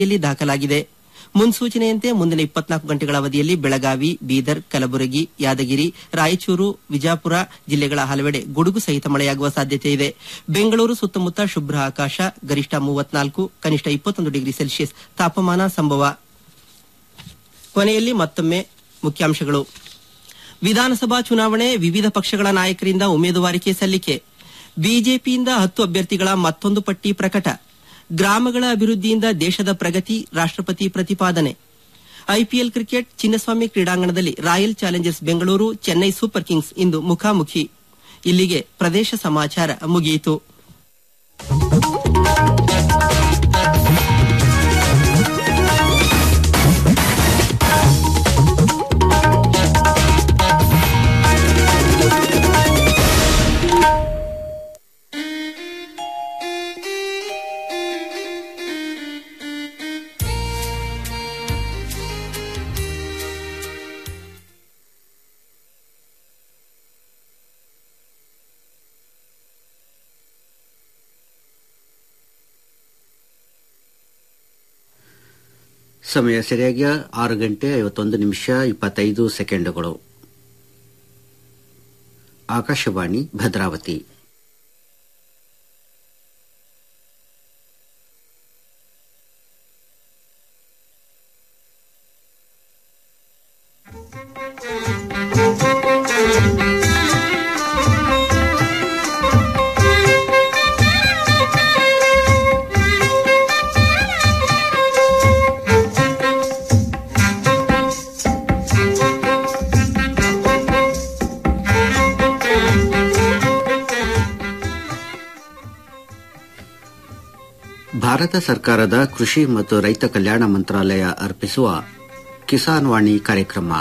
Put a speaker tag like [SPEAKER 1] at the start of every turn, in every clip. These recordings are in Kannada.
[SPEAKER 1] ಯಲ್ಲಿ ದಾಖಲಾಗಿದೆ ಮುನ್ಸೂಚನೆಯಂತೆ ಮುಂದಿನ ಇಪ್ಪತ್ನಾಲ್ಕು ಗಂಟೆಗಳ ಅವಧಿಯಲ್ಲಿ ಬೆಳಗಾವಿ ಬೀದರ್ ಕಲಬುರಗಿ ಯಾದಗಿರಿ ರಾಯಚೂರು ವಿಜಾಪುರ ಜಿಲ್ಲೆಗಳ ಹಲವೆಡೆ ಗುಡುಗು ಸಹಿತ ಮಳೆಯಾಗುವ ಸಾಧ್ಯತೆ ಇದೆ ಬೆಂಗಳೂರು ಸುತ್ತಮುತ್ತ ಶುಭ್ರ ಆಕಾಶ ಗರಿಷ್ಠ ಮೂವತ್ನಾಲ್ಕು ಕನಿಷ್ಠ ಇಪ್ಪತ್ತೊಂದು ಡಿಗ್ರಿ ಸೆಲ್ಸಿಯಸ್ ತಾಪಮಾನ ಸಂಭವ ಕೊನೆಯಲ್ಲಿ ಮತ್ತೊಮ್ಮೆ ಮುಖ್ಯಾಂಶಗಳು ವಿಧಾನಸಭಾ ಚುನಾವಣೆ ವಿವಿಧ ಪಕ್ಷಗಳ ನಾಯಕರಿಂದ ಉಮೇದುವಾರಿಕೆ ಸಲ್ಲಿಕೆ ಬಿಜೆಪಿಯಿಂದ ಹತ್ತು ಅಭ್ಯರ್ಥಿಗಳ ಮತ್ತೊಂದು ಪಟ್ಟಿ ಪ್ರಕಟ ಗ್ರಾಮಗಳ ಅಭಿವೃದ್ಧಿಯಿಂದ ದೇಶದ ಪ್ರಗತಿ ರಾಷ್ಟ್ರಪತಿ ಪ್ರತಿಪಾದನೆ ಐಪಿಎಲ್ ಕ್ರಿಕೆಟ್ ಚಿನ್ನಸ್ವಾಮಿ ಕ್ರೀಡಾಂಗಣದಲ್ಲಿ Royal Challengers Bengaluru Chennai Super Kings ಇಂದು ಮುಖಾಮುಖಿ ಇಲ್ಲಿಗೆ ಪ್ರದೇಶ ಸಮಾಚಾರ ಮುಗಿಯಿತು
[SPEAKER 2] ಸಮಯ ಸರಿಯಾಗಿ ಆರು ಗಂಟೆ ಐವತ್ತೊಂದು ನಿಮಿಷ ಇಪ್ಪತ್ತೈದು ಸೆಕೆಂಡುಗಳು ಆಕಾಶವಾಣಿ ಭದ್ರಾವತಿ ಭಾರತ ಸರ್ಕಾರದ ಕೃಷಿ ಮತ್ತು ರೈತ ಕಲ್ಯಾಣ ಮಂತ್ರಾಲಯ ಅರ್ಪಿಸುವ ಕಿಸಾನ್ ವಾಣಿ ಕಾರ್ಯಕ್ರಮ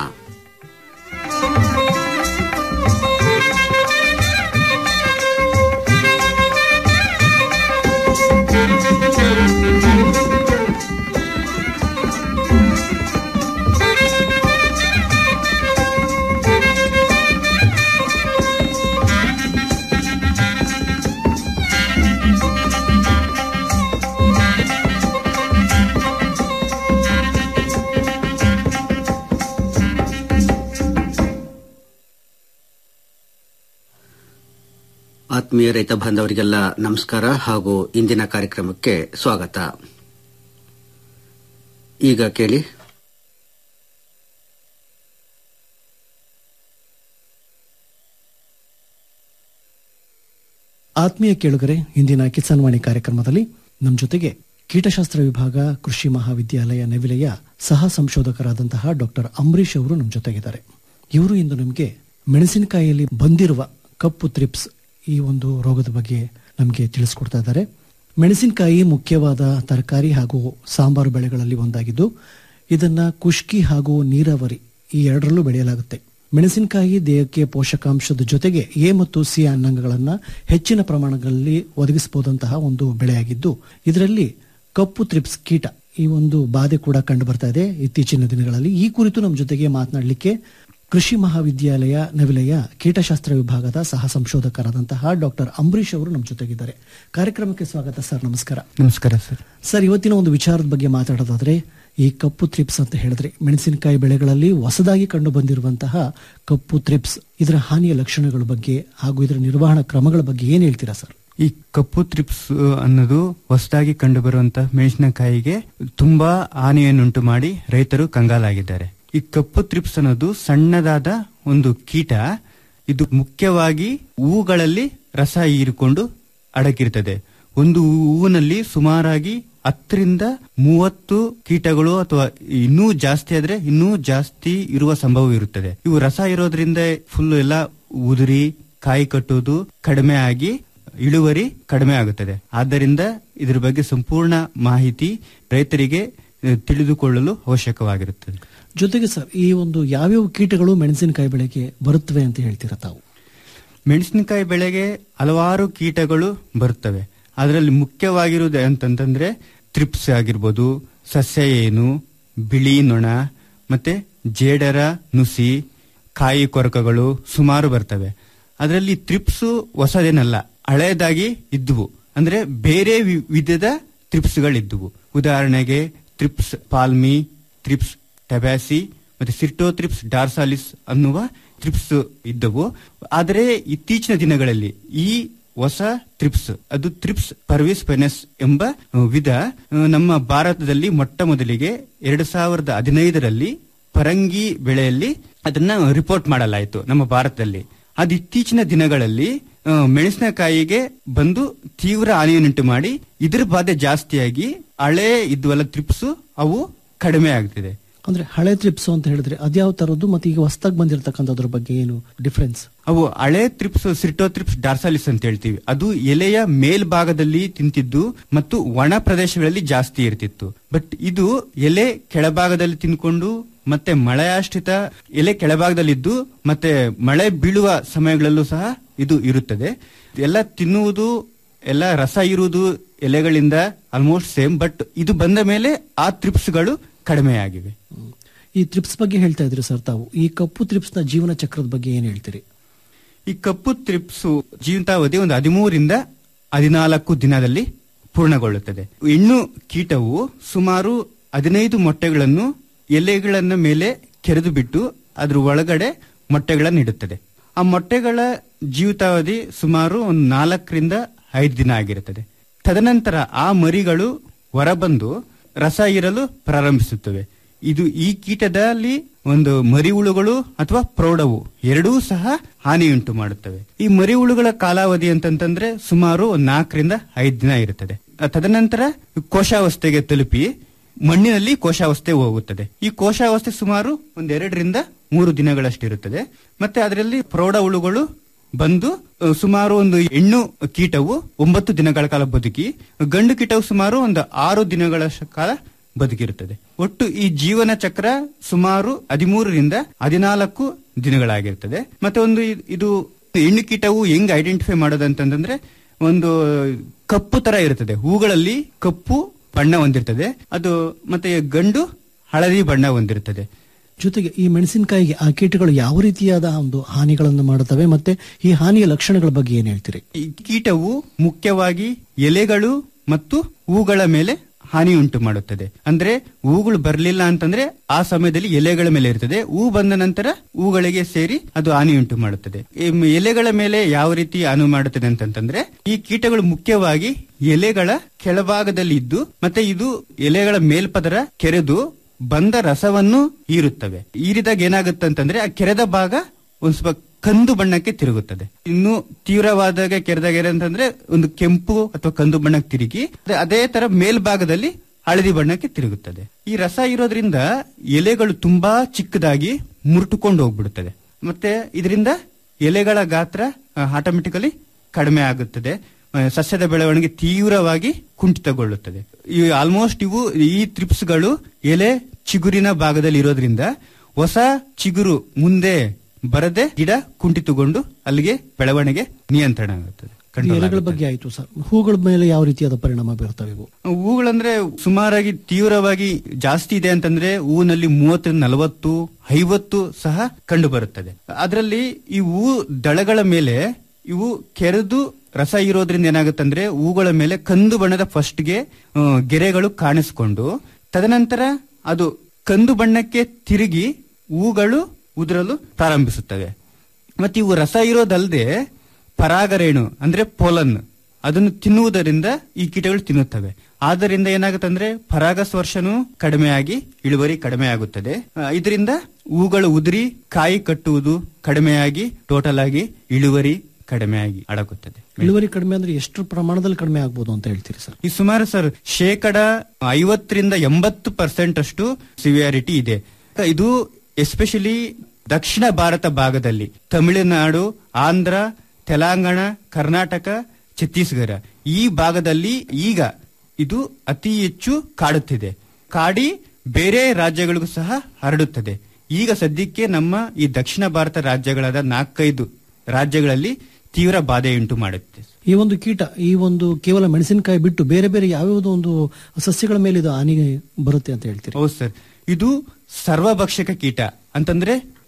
[SPEAKER 2] ಆತ್ಮೀಯ ರೈತ ಬಾಂಧವರಿಗೆಲ್ಲ ನಮಸ್ಕಾರ ಹಾಗೂ ಇಂದಿನ ಕಾರ್ಯಕ್ರಮಕ್ಕೆ ಸ್ವಾಗತ ಈಗ ಕೇಳಿ
[SPEAKER 3] ಆತ್ಮೀಯ ಕೇಳುಗರೆ ಇಂದಿನ ಕಿಸಾನ್ ವಾಣಿ ಕಾರ್ಯಕ್ರಮದಲ್ಲಿ ನಮ್ಮ ಜೊತೆಗೆ ಕೀಟಶಾಸ್ತ್ರ ವಿಭಾಗ ಕೃಷಿ ಮಹಾವಿದ್ಯಾಲಯ ನೆವಿಲೆಯ ಸಹ ಸಂಶೋಧಕರಾದಂತಹ ಡಾಕ್ಟರ್ ಅಂಬರೀಶ್ ಅವರು ನಮ್ಮ ಜೊತೆಗಿದ್ದಾರೆ ಇವರು ಇಂದು ನಮಗೆ ಮೆಣಸಿನಕಾಯಿಯಲ್ಲಿ ಬಂದಿರುವ ಕಪ್ಪು ತ್ರಿಪ್ಸ್ ಈ ಒಂದು ರೋಗದ ಬಗ್ಗೆ ನಮಗೆ ತಿಳಿಸ್ಕೊಡ್ತಾ ಇದ್ದಾರೆ ಮೆಣಸಿನಕಾಯಿ ಮುಖ್ಯವಾದ ತರಕಾರಿ ಹಾಗೂ ಸಾಂಬಾರು ಬೆಳೆಗಳಲ್ಲಿ ಒಂದಾಗಿದ್ದು ಇದನ್ನ ಕುಷ್ಕಿ ಹಾಗೂ ನೀರಾವರಿ ಈ ಎರಡರಲ್ಲೂ ಬೆಳೆಯಲಾಗುತ್ತೆ ಮೆಣಸಿನಕಾಯಿ ದೇಹಕ್ಕೆ ಪೋಷಕಾಂಶದ ಜೊತೆಗೆ ಎ ಮತ್ತು ಸಿ ಅನ್ನಂಗಗಳನ್ನ ಹೆಚ್ಚಿನ ಪ್ರಮಾಣಗಳಲ್ಲಿ ಒದಗಿಸಬಹುದಂತಹ ಒಂದು ಬೆಳೆಯಾಗಿದ್ದು ಇದರಲ್ಲಿ ಕಪ್ಪು ತ್ರಿಪ್ಸ್ ಕೀಟ ಈ ಒಂದು ಬಾಧೆ ಕೂಡ ಕಂಡು ಬರ್ತಾ ಇದೆ ಇತ್ತೀಚಿನ ದಿನಗಳಲ್ಲಿ ಈ ಕುರಿತು ನಮ್ಮ ಜೊತೆಗೆ ಮಾತನಾಡಲಿಕ್ಕೆ ಕೃಷಿ ಮಹಾವಿದ್ಯಾಲಯ ನವಿಲೆಯ ಕೀಟಶಾಸ್ತ್ರ ವಿಭಾಗದ ಸಹ ಸಂಶೋಧಕರಾದಂತಹ ಡಾಕ್ಟರ್ ಅಂಬರೀಶ್ ಅವರು ನಮ್ಮ ಜೊತೆಗಿದ್ದಾರೆ ಕಾರ್ಯಕ್ರಮಕ್ಕೆ ಸ್ವಾಗತ ಸರ್ ನಮಸ್ಕಾರ
[SPEAKER 4] ನಮಸ್ಕಾರ ಸರ್
[SPEAKER 3] ಸರ್ ಇವತ್ತಿನ ಒಂದು ವಿಚಾರದ ಬಗ್ಗೆ ಮಾತಾಡೋದಾದ್ರೆ ಈ ಕಪ್ಪು ತ್ರಿಪ್ಸ್ ಅಂತ ಹೇಳಿದ್ರೆ ಮೆಣಸಿನಕಾಯಿ ಬೆಳೆಗಳಲ್ಲಿ ಹೊಸದಾಗಿ ಕಂಡು ಬಂದಿರುವಂತಹ ಕಪ್ಪು ತ್ರಿಪ್ಸ್ ಇದರ ಹಾನಿಯ ಲಕ್ಷಣಗಳ ಬಗ್ಗೆ ಹಾಗೂ ಇದರ ನಿರ್ವಹಣಾ ಕ್ರಮಗಳ ಬಗ್ಗೆ ಏನ್ ಹೇಳ್ತೀರಾ ಸರ್
[SPEAKER 4] ಈ ಕಪ್ಪು ತ್ರಿಪ್ಸ್ ಅನ್ನೋದು ಹೊಸದಾಗಿ ಕಂಡುಬರುವಂತಹ ಮೆಣಸಿನಕಾಯಿಗೆ ತುಂಬಾ ಹಾನಿಯನ್ನುಂಟು ಮಾಡಿ ರೈತರು ಕಂಗಾಲಾಗಿದ್ದಾರೆ ಈ ಕಪ್ಪು ತ್ರಿಪ್ಸ್ ಅನ್ನೋದು ಸಣ್ಣದಾದ ಒಂದು ಕೀಟ ಇದು ಮುಖ್ಯವಾಗಿ ಹೂಗಳಲ್ಲಿ ರಸ ಹೀರಿಕೊಂಡು ಅಡಗಿರ್ತದೆ ಒಂದು ಹೂವಿನಲ್ಲಿ ಸುಮಾರಾಗಿ ಹತ್ತರಿಂದ ಮೂವತ್ತು ಕೀಟಗಳು ಅಥವಾ ಇನ್ನೂ ಜಾಸ್ತಿ ಆದ್ರೆ ಇನ್ನೂ ಜಾಸ್ತಿ ಇರುವ ಸಂಭವ ಇರುತ್ತದೆ ಇವು ರಸ ಇರೋದ್ರಿಂದ ಫುಲ್ ಎಲ್ಲ ಉದುರಿ ಕಾಯಿ ಕಟ್ಟುವುದು ಕಡಿಮೆ ಆಗಿ ಇಳುವರಿ ಕಡಿಮೆ ಆಗುತ್ತದೆ ಆದ್ದರಿಂದ ಇದ್ರ ಬಗ್ಗೆ ಸಂಪೂರ್ಣ ಮಾಹಿತಿ ರೈತರಿಗೆ ಅಹ್, ತಿಳಿದುಕೊಳ್ಳಲು ಅವಶ್ಯಕವಾಗಿರುತ್ತದೆ
[SPEAKER 3] ಜೊತೆಗೆ ಸರ್ ಈ ಒಂದು ಯಾವ್ಯಾವ ಕೀಟಗಳು ಮೆಣಸಿನಕಾಯಿ ಬೆಳೆಗೆ ಬರುತ್ತವೆ ಅಂತ ಹೇಳ್ತೀರಾ ತಾವು
[SPEAKER 4] ಮೆಣಸಿನಕಾಯಿ ಬೆಳೆಗೆ ಹಲವಾರು ಕೀಟಗಳು ಬರುತ್ತವೆ ಅದರಲ್ಲಿ ಮುಖ್ಯವಾಗಿರುವುದು ಅಂತಂತಂದ್ರೆ ತ್ರಿಪ್ಸ್ ಆಗಿರ್ಬೋದು ಸಸ್ಯ ಏನು ಬಿಳಿ ನೊಣ ಮತ್ತೆ ಜೇಡರ ನುಸಿ ಕಾಯಿ ಕೊರಕಗಳು ಸುಮಾರು ಬರ್ತವೆ ಅದರಲ್ಲಿ ತ್ರಿಪ್ಸು ಹೊಸದೇನಲ್ಲ ಹಳೆಯದಾಗಿ ಇದ್ದುವು ಅಂದ್ರೆ ಬೇರೆ ವಿ- ವಿಧದ ತ್ರಿಪ್ಸ್ಗಳಿದ್ದುವು ಉದಾಹರಣೆಗೆ ತ್ರಿಪ್ಸ್ ಪಾಲ್ಮಿ ತ್ರಿಪ್ಸ್ ಟಬ್ಯಾಸಿ ಮತ್ತೆ ಸಿರ್ಟೋತ್ರಿಪ್ಸ್ ಡಾರ್ಸಾಲಿಸ್ ಅನ್ನುವ ತ್ರಿಪ್ಸ್ ಇದ್ದವು ಆದರೆ ಇತ್ತೀಚಿನ ದಿನಗಳಲ್ಲಿ ಈ ಹೊಸ ತ್ರಿಪ್ಸ್ ಅದು ತ್ರಿಪ್ಸ್ ಪರ್ವಿಸ್ ಪೆನೆಸ್ ಎಂಬ ವಿಧ ಆ, ನಮ್ಮ ಭಾರತದಲ್ಲಿ ಮೊಟ್ಟ ಮೊದಲಿಗೆ ಎರಡ್ ಸಾವಿರದ ಹದಿನೈದರಲ್ಲಿ ಪರಂಗಿ ಬೆಳೆಯಲ್ಲಿ ಅದನ್ನ ರಿಪೋರ್ಟ್ ಮಾಡಲಾಯಿತು ನಮ್ಮ ಭಾರತದಲ್ಲಿ ಅದು ಇತ್ತೀಚಿನ ದಿನಗಳಲ್ಲಿ ಆ, ಮೆಣಸಿನಕಾಯಿಗೆ ಬಂದು ತೀವ್ರ ಹಾನಿಯನ್ನುಂಟು ಮಾಡಿ ಇದ್ರ ಬಾಧೆ ಜಾಸ್ತಿಯಾಗಿ ಹಳೆ ಇದ್ವಲ್ಲ ತ್ರಿಪ್ಸ್ ಅವು ಕಡಿಮೆ ಆಗ್ತಿದೆ
[SPEAKER 3] ಅಂದ್ರೆ ಹಳೆ ತ್ರಿಪ್ಸ್ ಅಂತ ಹೇಳಿದ್ರೆ ಅದ್ಯಾವ ತರದ್ದು ಮತ್ತೆ ಈಗ ಹೊಸದಾಗಿ ಬಂದಿರತಕ್ಕಂಥದ್ರ ಬಗ್ಗೆ ಏನು ಡಿಫ್ರೆನ್ಸ್
[SPEAKER 4] ಅವು ಹಳೆ ತ್ರಿಪ್ಸ್ ಸಿರ್ಟೋತ್ರಿಪ್ಸ್ ಡಾರ್ಸಾಲಿಸ್ ಅಂತ ಹೇಳ್ತೀವಿ ಅದು ಎಲೆಯ ಮೇಲ್ಭಾಗದಲ್ಲಿ ತಿಂತಿದ್ದು ಮತ್ತು ಒಣ ಪ್ರದೇಶಗಳಲ್ಲಿ ಜಾಸ್ತಿ ಇರ್ತಿತ್ತು ಬಟ್ ಇದು ಎಲೆ ಕೆಳಭಾಗದಲ್ಲಿ ತಿನ್ಕೊಂಡು ಮತ್ತೆ ಮಳೆಯಾಶ್ರಿತ ಎಲೆ ಕೆಳಭಾಗದಲ್ಲಿದ್ದು ಮತ್ತೆ ಮಳೆ ಬೀಳುವ ಸಮಯಗಳಲ್ಲೂ ಸಹ ಇದು ಇರುತ್ತದೆ ಎಲ್ಲ ತಿನ್ನುವುದು ಎಲ್ಲ ರಸ ಇರುವುದು ಎಲೆಗಳಿಂದ ಆಲ್ಮೋಸ್ಟ್ ಸೇಮ್ ಬಟ್ ಇದು ಬಂದ ಮೇಲೆ ಆ ತ್ರಿಪ್ಸ್ಗಳು ಕಡಿಮೆಯಾಗಿವೆ
[SPEAKER 3] ಈ ತ್ರಿಪ್ಸ್ ಬಗ್ಗೆ ಹೇಳ್ತಾ ಇದ್ರಿ ಸರ್ ತಾವು ಈ ಕಪ್ಪು ತ್ರಿಪ್ಸ್ ನ ಜೀವನ ಚಕ್ರದ ಬಗ್ಗೆ ಏನ್ ಹೇಳ್ತೀರಿ
[SPEAKER 4] ಈ ಕಪ್ಪು ತ್ರಿಪ್ಸು ಜೀವಿತಾವಧಿ ಒಂದು ಹದಿಮೂರಿಂದ ಹದಿನಾಲ್ಕು ದಿನದಲ್ಲಿ ಪೂರ್ಣಗೊಳ್ಳುತ್ತದೆ ಹೆಣ್ಣು ಕೀಟವು ಸುಮಾರು ಹದಿನೈದು ಮೊಟ್ಟೆಗಳನ್ನು ಎಲೆಗಳನ್ನ ಮೇಲೆ ಕೆರೆದು ಬಿಟ್ಟು ಅದ್ರ ಒಳಗಡೆ ಮೊಟ್ಟೆಗಳನ್ನು ಇಡುತ್ತದೆ ಆ ಮೊಟ್ಟೆಗಳ ಜೀವಿತಾವಧಿ ಸುಮಾರು ಒಂದು ನಾಲ್ಕರಿಂದ ಐದು ದಿನ ಆಗಿರುತ್ತದೆ ತದನಂತರ ಆ ಮರಿಗಳು ಹೊರಬಂದು ರಸ ಇರಲು ಪ್ರಾರಂಭಿಸುತ್ತವೆ ಇದು ಈ ಕೀಟದಲ್ಲಿ ಒಂದು ಮರಿ ಹುಳುಗಳು ಅಥವಾ ಪ್ರೌಢವು ಎರಡೂ ಸಹ ಹಾನಿಯುಂಟು ಮಾಡುತ್ತವೆ ಈ ಮರಿ ಹುಳುಗಳ ಕಾಲಾವಧಿ ಅಂತಂತಂದ್ರೆ ಸುಮಾರು ಒಂದ್ ನಾಲ್ಕರಿಂದ ಐದು ದಿನ ಇರುತ್ತದೆ ಆ ತದನಂತರ ಕೋಶಾವಸ್ಥೆಗೆ ತಲುಪಿ ಮಣ್ಣಿನಲ್ಲಿ ಕೋಶಾವಸ್ಥೆ ಹೋಗುತ್ತದೆ ಈ ಕೋಶಾವಸ್ಥೆ ಸುಮಾರು ಒಂದೆರಡರಿಂದ ಮೂರು ದಿನಗಳಷ್ಟಿರುತ್ತದೆ ಮತ್ತೆ ಅದರಲ್ಲಿ ಪ್ರೌಢ ಹುಳುಗಳು ಬಂದು ಅ, ಸುಮಾರು ಒಂದು ಹೆಣ್ಣು ಕೀಟವು ಒಂಬತ್ತು ದಿನಗಳ ಕಾಲ ಬದುಕಿ ಗಂಡು ಕೀಟವು ಸುಮಾರು ಒಂದು ಆರು ದಿನಗಳ ಶ- ಕಾಲ ಬದುಕಿರುತ್ತದೆ ಒಟ್ಟು ಈ ಜೀವನ ಚಕ್ರ ಸುಮಾರು ಹದಿಮೂರರಿಂದ ಹದಿನಾಲ್ಕು ದಿನಗಳಾಗಿರ್ತದೆ ಮತ್ತೆ ಒಂದು ಇ- ಇದು ಹೆಣ್ಣು ಕೀಟವು ಹೆಂಗ್ ಐಡೆಂಟಿಫೈ ಮಾಡೋದಂತಂದ್ರೆ ಒಂದು ಕಪ್ಪು ತರ ಇರುತ್ತದೆ ಹೂಗಳಲ್ಲಿ ಕಪ್ಪು ಬಣ್ಣ ಹೊಂದಿರ್ತದೆ ಅದು ಮತ್ತೆ ಗಂಡು ಹಳದಿ ಬಣ್ಣ ಹೊಂದಿರುತ್ತದೆ
[SPEAKER 3] ಜೊತೆಗೆ ಈ ಮೆಣಸಿನಕಾಯಿಗೆ ಆ ಕೀಟಗಳು ಯಾವ ರೀತಿಯಾದ ಒಂದು ಹಾನಿಗಳನ್ನು ಮಾಡುತ್ತವೆ ಮತ್ತೆ ಈ ಹಾನಿಯ ಲಕ್ಷಣಗಳ ಬಗ್ಗೆ ಏನ್ ಹೇಳ್ತೀರಿ
[SPEAKER 4] ಈ ಕೀಟವು ಮುಖ್ಯವಾಗಿ ಎಲೆಗಳು ಮತ್ತು ಹೂಗಳ ಮೇಲೆ ಹಾನಿ ಉಂಟು ಮಾಡುತ್ತದೆ ಅಂದ್ರೆ ಹೂಗಳು ಬರಲಿಲ್ಲ ಅಂತಂದ್ರೆ ಆ ಸಮಯದಲ್ಲಿ ಎಲೆಗಳ ಮೇಲೆ ಇರ್ತದೆ ಹೂ ಬಂದ ನಂತರ ಹೂಗಳಿಗೆ ಸೇರಿ ಅದು ಹಾನಿ ಉಂಟು ಮಾಡುತ್ತದೆ ಈ ಮ್- ಎಲೆಗಳ ಮೇಲೆ ಯಾವ ರೀತಿ ಹಾನಿ ಮಾಡುತ್ತದೆ ಅಂತಂತಂದ್ರೆ ಈ ಕೀಟಗಳು ಮುಖ್ಯವಾಗಿ ಎಲೆಗಳ ಕೆಳಭಾಗದಲ್ಲಿ ಇದ್ದು ಮತ್ತೆ ಇದು ಎಲೆಗಳ ಮೇಲ್ಪದರ ಕೆರೆದು ಬಂದ ರಸವನ್ನು ಹೀರುತ್ತವೆ ಹೀರಿದಾಗ ಏನಾಗುತ್ತೆ ಅಂತಂದ್ರೆ ಆ ಕೆರೆದ ಭಾಗ ಒಂದ್ ಸ್ವಲ್ಪ ಕಂದು ಬಣ್ಣಕ್ಕೆ ತಿರುಗುತ್ತದೆ ಇನ್ನು ತೀವ್ರವಾದಾಗ ಕೆರೆದಾಗ ಏನಂತಂದ್ರೆ ಒಂದು ಕೆಂಪು ಅಥವಾ ಕಂದು ಬಣ್ಣಕ್ಕೆ ತಿರುಗಿ ಅದೇ- ಅದೇ ತರ ಮೇಲ್ಭಾಗದಲ್ಲಿ ಹಳದಿ ಬಣ್ಣಕ್ಕೆ ತಿರುಗುತ್ತದೆ ಈ ರಸ ಇರೋದ್ರಿಂದ ಎಲೆಗಳು ತುಂಬಾ ಚಿಕ್ಕದಾಗಿ ಮುರುಟುಕೊಂಡು ಹೋಗ್ಬಿಡುತ್ತದೆ ಮತ್ತೆ ಇದರಿಂದ ಎಲೆಗಳ ಗಾತ್ರ ಆಟೋಮೆಟಿಕಲಿ ಕಡಿಮೆ ಆಗುತ್ತದೆ ಆ, ಸಸ್ಯದ ಬೆಳವಣಿಗೆ ತೀವ್ರವಾಗಿ ಕುಂಠಿತಗೊಳ್ಳುತ್ತದೆ ಈ ಆಲ್ಮೋಸ್ಟ್ ಇವು ಈ ತ್ರಿಪ್ಸ್ಗಳು ಎಲೆ ಚಿಗುರಿನ ಭಾಗದಲ್ಲಿ ಇರೋದ್ರಿಂದ ಹೊಸ ಚಿಗುರು ಮುಂದೆ ಬರದೆ ಗಿಡ ಕುಂಠಿತಗೊಂಡು ಅಲ್ಲಿಗೆ ಬೆಳವಣಿಗೆ ನಿಯಂತ್ರಣ ಆಗುತ್ತದೆ
[SPEAKER 3] ಈ
[SPEAKER 4] control
[SPEAKER 3] ಎಲೆಗಳ
[SPEAKER 4] ಆಗುತ್ತದೆ.
[SPEAKER 3] ಬಗ್ಗೆ ಆಯ್ತು ಸರ್ ಹೂಗಳ ಮೇಲೆ ಯಾವ ರೀತಿಯಾದ ಪರಿಣಾಮ ಬೀರ್ತವೆ ಇವು
[SPEAKER 4] ಹೂಗಳಂದ್ರೆ ಸುಮಾರಾಗಿ ತೀವ್ರವಾಗಿ ಜಾಸ್ತಿ ಇದೆ ಅಂತಂದ್ರೆ ಹೂವಿನಲ್ಲಿ ಮೂವತ್ತರಿಂದ ನಲವತ್ತು ಐವತ್ತು ಸಹ ಕಂಡು ಬರುತ್ತದೆ ಅದರಲ್ಲಿ ಈ ಹೂ ದಳಗಳ ಮೇಲೆ ಇವು ಕೆರೆದು ರಸ ಇರೋದ್ರಿಂದ ಏನಾಗುತ್ತಂದ್ರೆ ಹೂಗಳ ಮೇಲೆ ಕಂದು ಬಣ್ಣದ ಫಸ್ಟ್ಗೆ ಗೆರೆಗಳು ಕಾಣಿಸ್ಕೊಂಡು ತದನಂತರ ಅದು ಕಂದು ಬಣ್ಣಕ್ಕೆ ತಿರುಗಿ ಹೂಗಳು ಉದುರಲು ಪ್ರಾರಂಭಿಸುತ್ತವೆ ಮತ್ತೆ ಇವು ರಸ ಇರೋದಲ್ಲದೆ ಪರಾಗರೇಣು ಅಂದ್ರೆ ಪೋಲನ್ ಅದನ್ನು ತಿನ್ನುವುದರಿಂದ ಈ ಕೀಟಗಳು ತಿನ್ನುತ್ತವೆ ಆದ್ದರಿಂದ ಏನಾಗುತ್ತಂದ್ರೆ ಪರಾಗಸ್ಪರ್ಶನೂ ಕಡಿಮೆಯಾಗಿ ಇಳುವರಿ ಕಡಿಮೆ ಆಗುತ್ತದೆ ಆ, ಇದರಿಂದ ಹೂಗಳು ಉದುರಿ ಕಾಯಿ ಕಟ್ಟುವುದು ಕಡಿಮೆಯಾಗಿ ಟೋಟಲ್ ಆಗಿ ಇಳುವರಿ ಕಡಿಮೆಯಾಗಿ ಅಡಗುತ್ತದೆ
[SPEAKER 3] ಇಳುವರಿ ಕಡಿಮೆ ಅಂದ್ರೆ ಎಷ್ಟು ಪ್ರಮಾಣದಲ್ಲಿ ಕಡಿಮೆ ಆಗ್ಬೋದು ಅಂತ ಹೇಳ್ತೀರಿ ಸರ್
[SPEAKER 4] ಈ ಸುಮಾರು ಸರ್ ಶೇಕಡ ಐವತ್ತರಿಂದ ಎಂಬತ್ತು ಪರ್ಸೆಂಟ್ ಅಷ್ಟು ಸಿವಿಯಾರಿಟಿ ಇದೆ ಇದು ಎಸ್ಪೆಷಲಿ ದಕ್ಷಿಣ ಭಾರತ ಭಾಗದಲ್ಲಿ ತಮಿಳುನಾಡು ಆಂಧ್ರ ತೆಲಂಗಾಣ ಕರ್ನಾಟಕ ಛತ್ತೀಸ್ಗಢ ಈ ಭಾಗದಲ್ಲಿ ಈಗ ಇದು ಅತಿ ಹೆಚ್ಚು ಕಾಡುತ್ತಿದೆ ಕಾಡಿ ಬೇರೆ ರಾಜ್ಯಗಳಿಗೂ ಸಹ ಹರಡುತ್ತದೆ ಈಗ ಸದ್ಯಕ್ಕೆ ನಮ್ಮ ಈ ದಕ್ಷಿಣ ಭಾರತ ರಾಜ್ಯಗಳಾದ ನಾಲ್ಕೈದು ರಾಜ್ಯಗಳಲ್ಲಿ ತೀವ್ರ ಬಾಧೆಯುಂಟು ಮಾಡುತ್ತೆ
[SPEAKER 3] ಈ ಒಂದು ಕೀಟ ಈ ಒಂದು ಕೇವಲ ಮೆಣಸಿನಕಾಯಿ ಬಿಟ್ಟು ಬೇರೆ ಬೇರೆ ಯಾವ್ಯಾವುದೋ ಒಂದು ಸಸ್ಯಗಳ ಮೇಲೆ ಇದು ಹಾನಿ ಬರುತ್ತೆ ಅಂತ ಹೇಳ್ತೀರಿ
[SPEAKER 4] ಹೌದು ಸರ್ ಇದು ಸರ್ವಭಕ್ಷಕ ಕೀಟ ಅಂತಂದ್ರೆ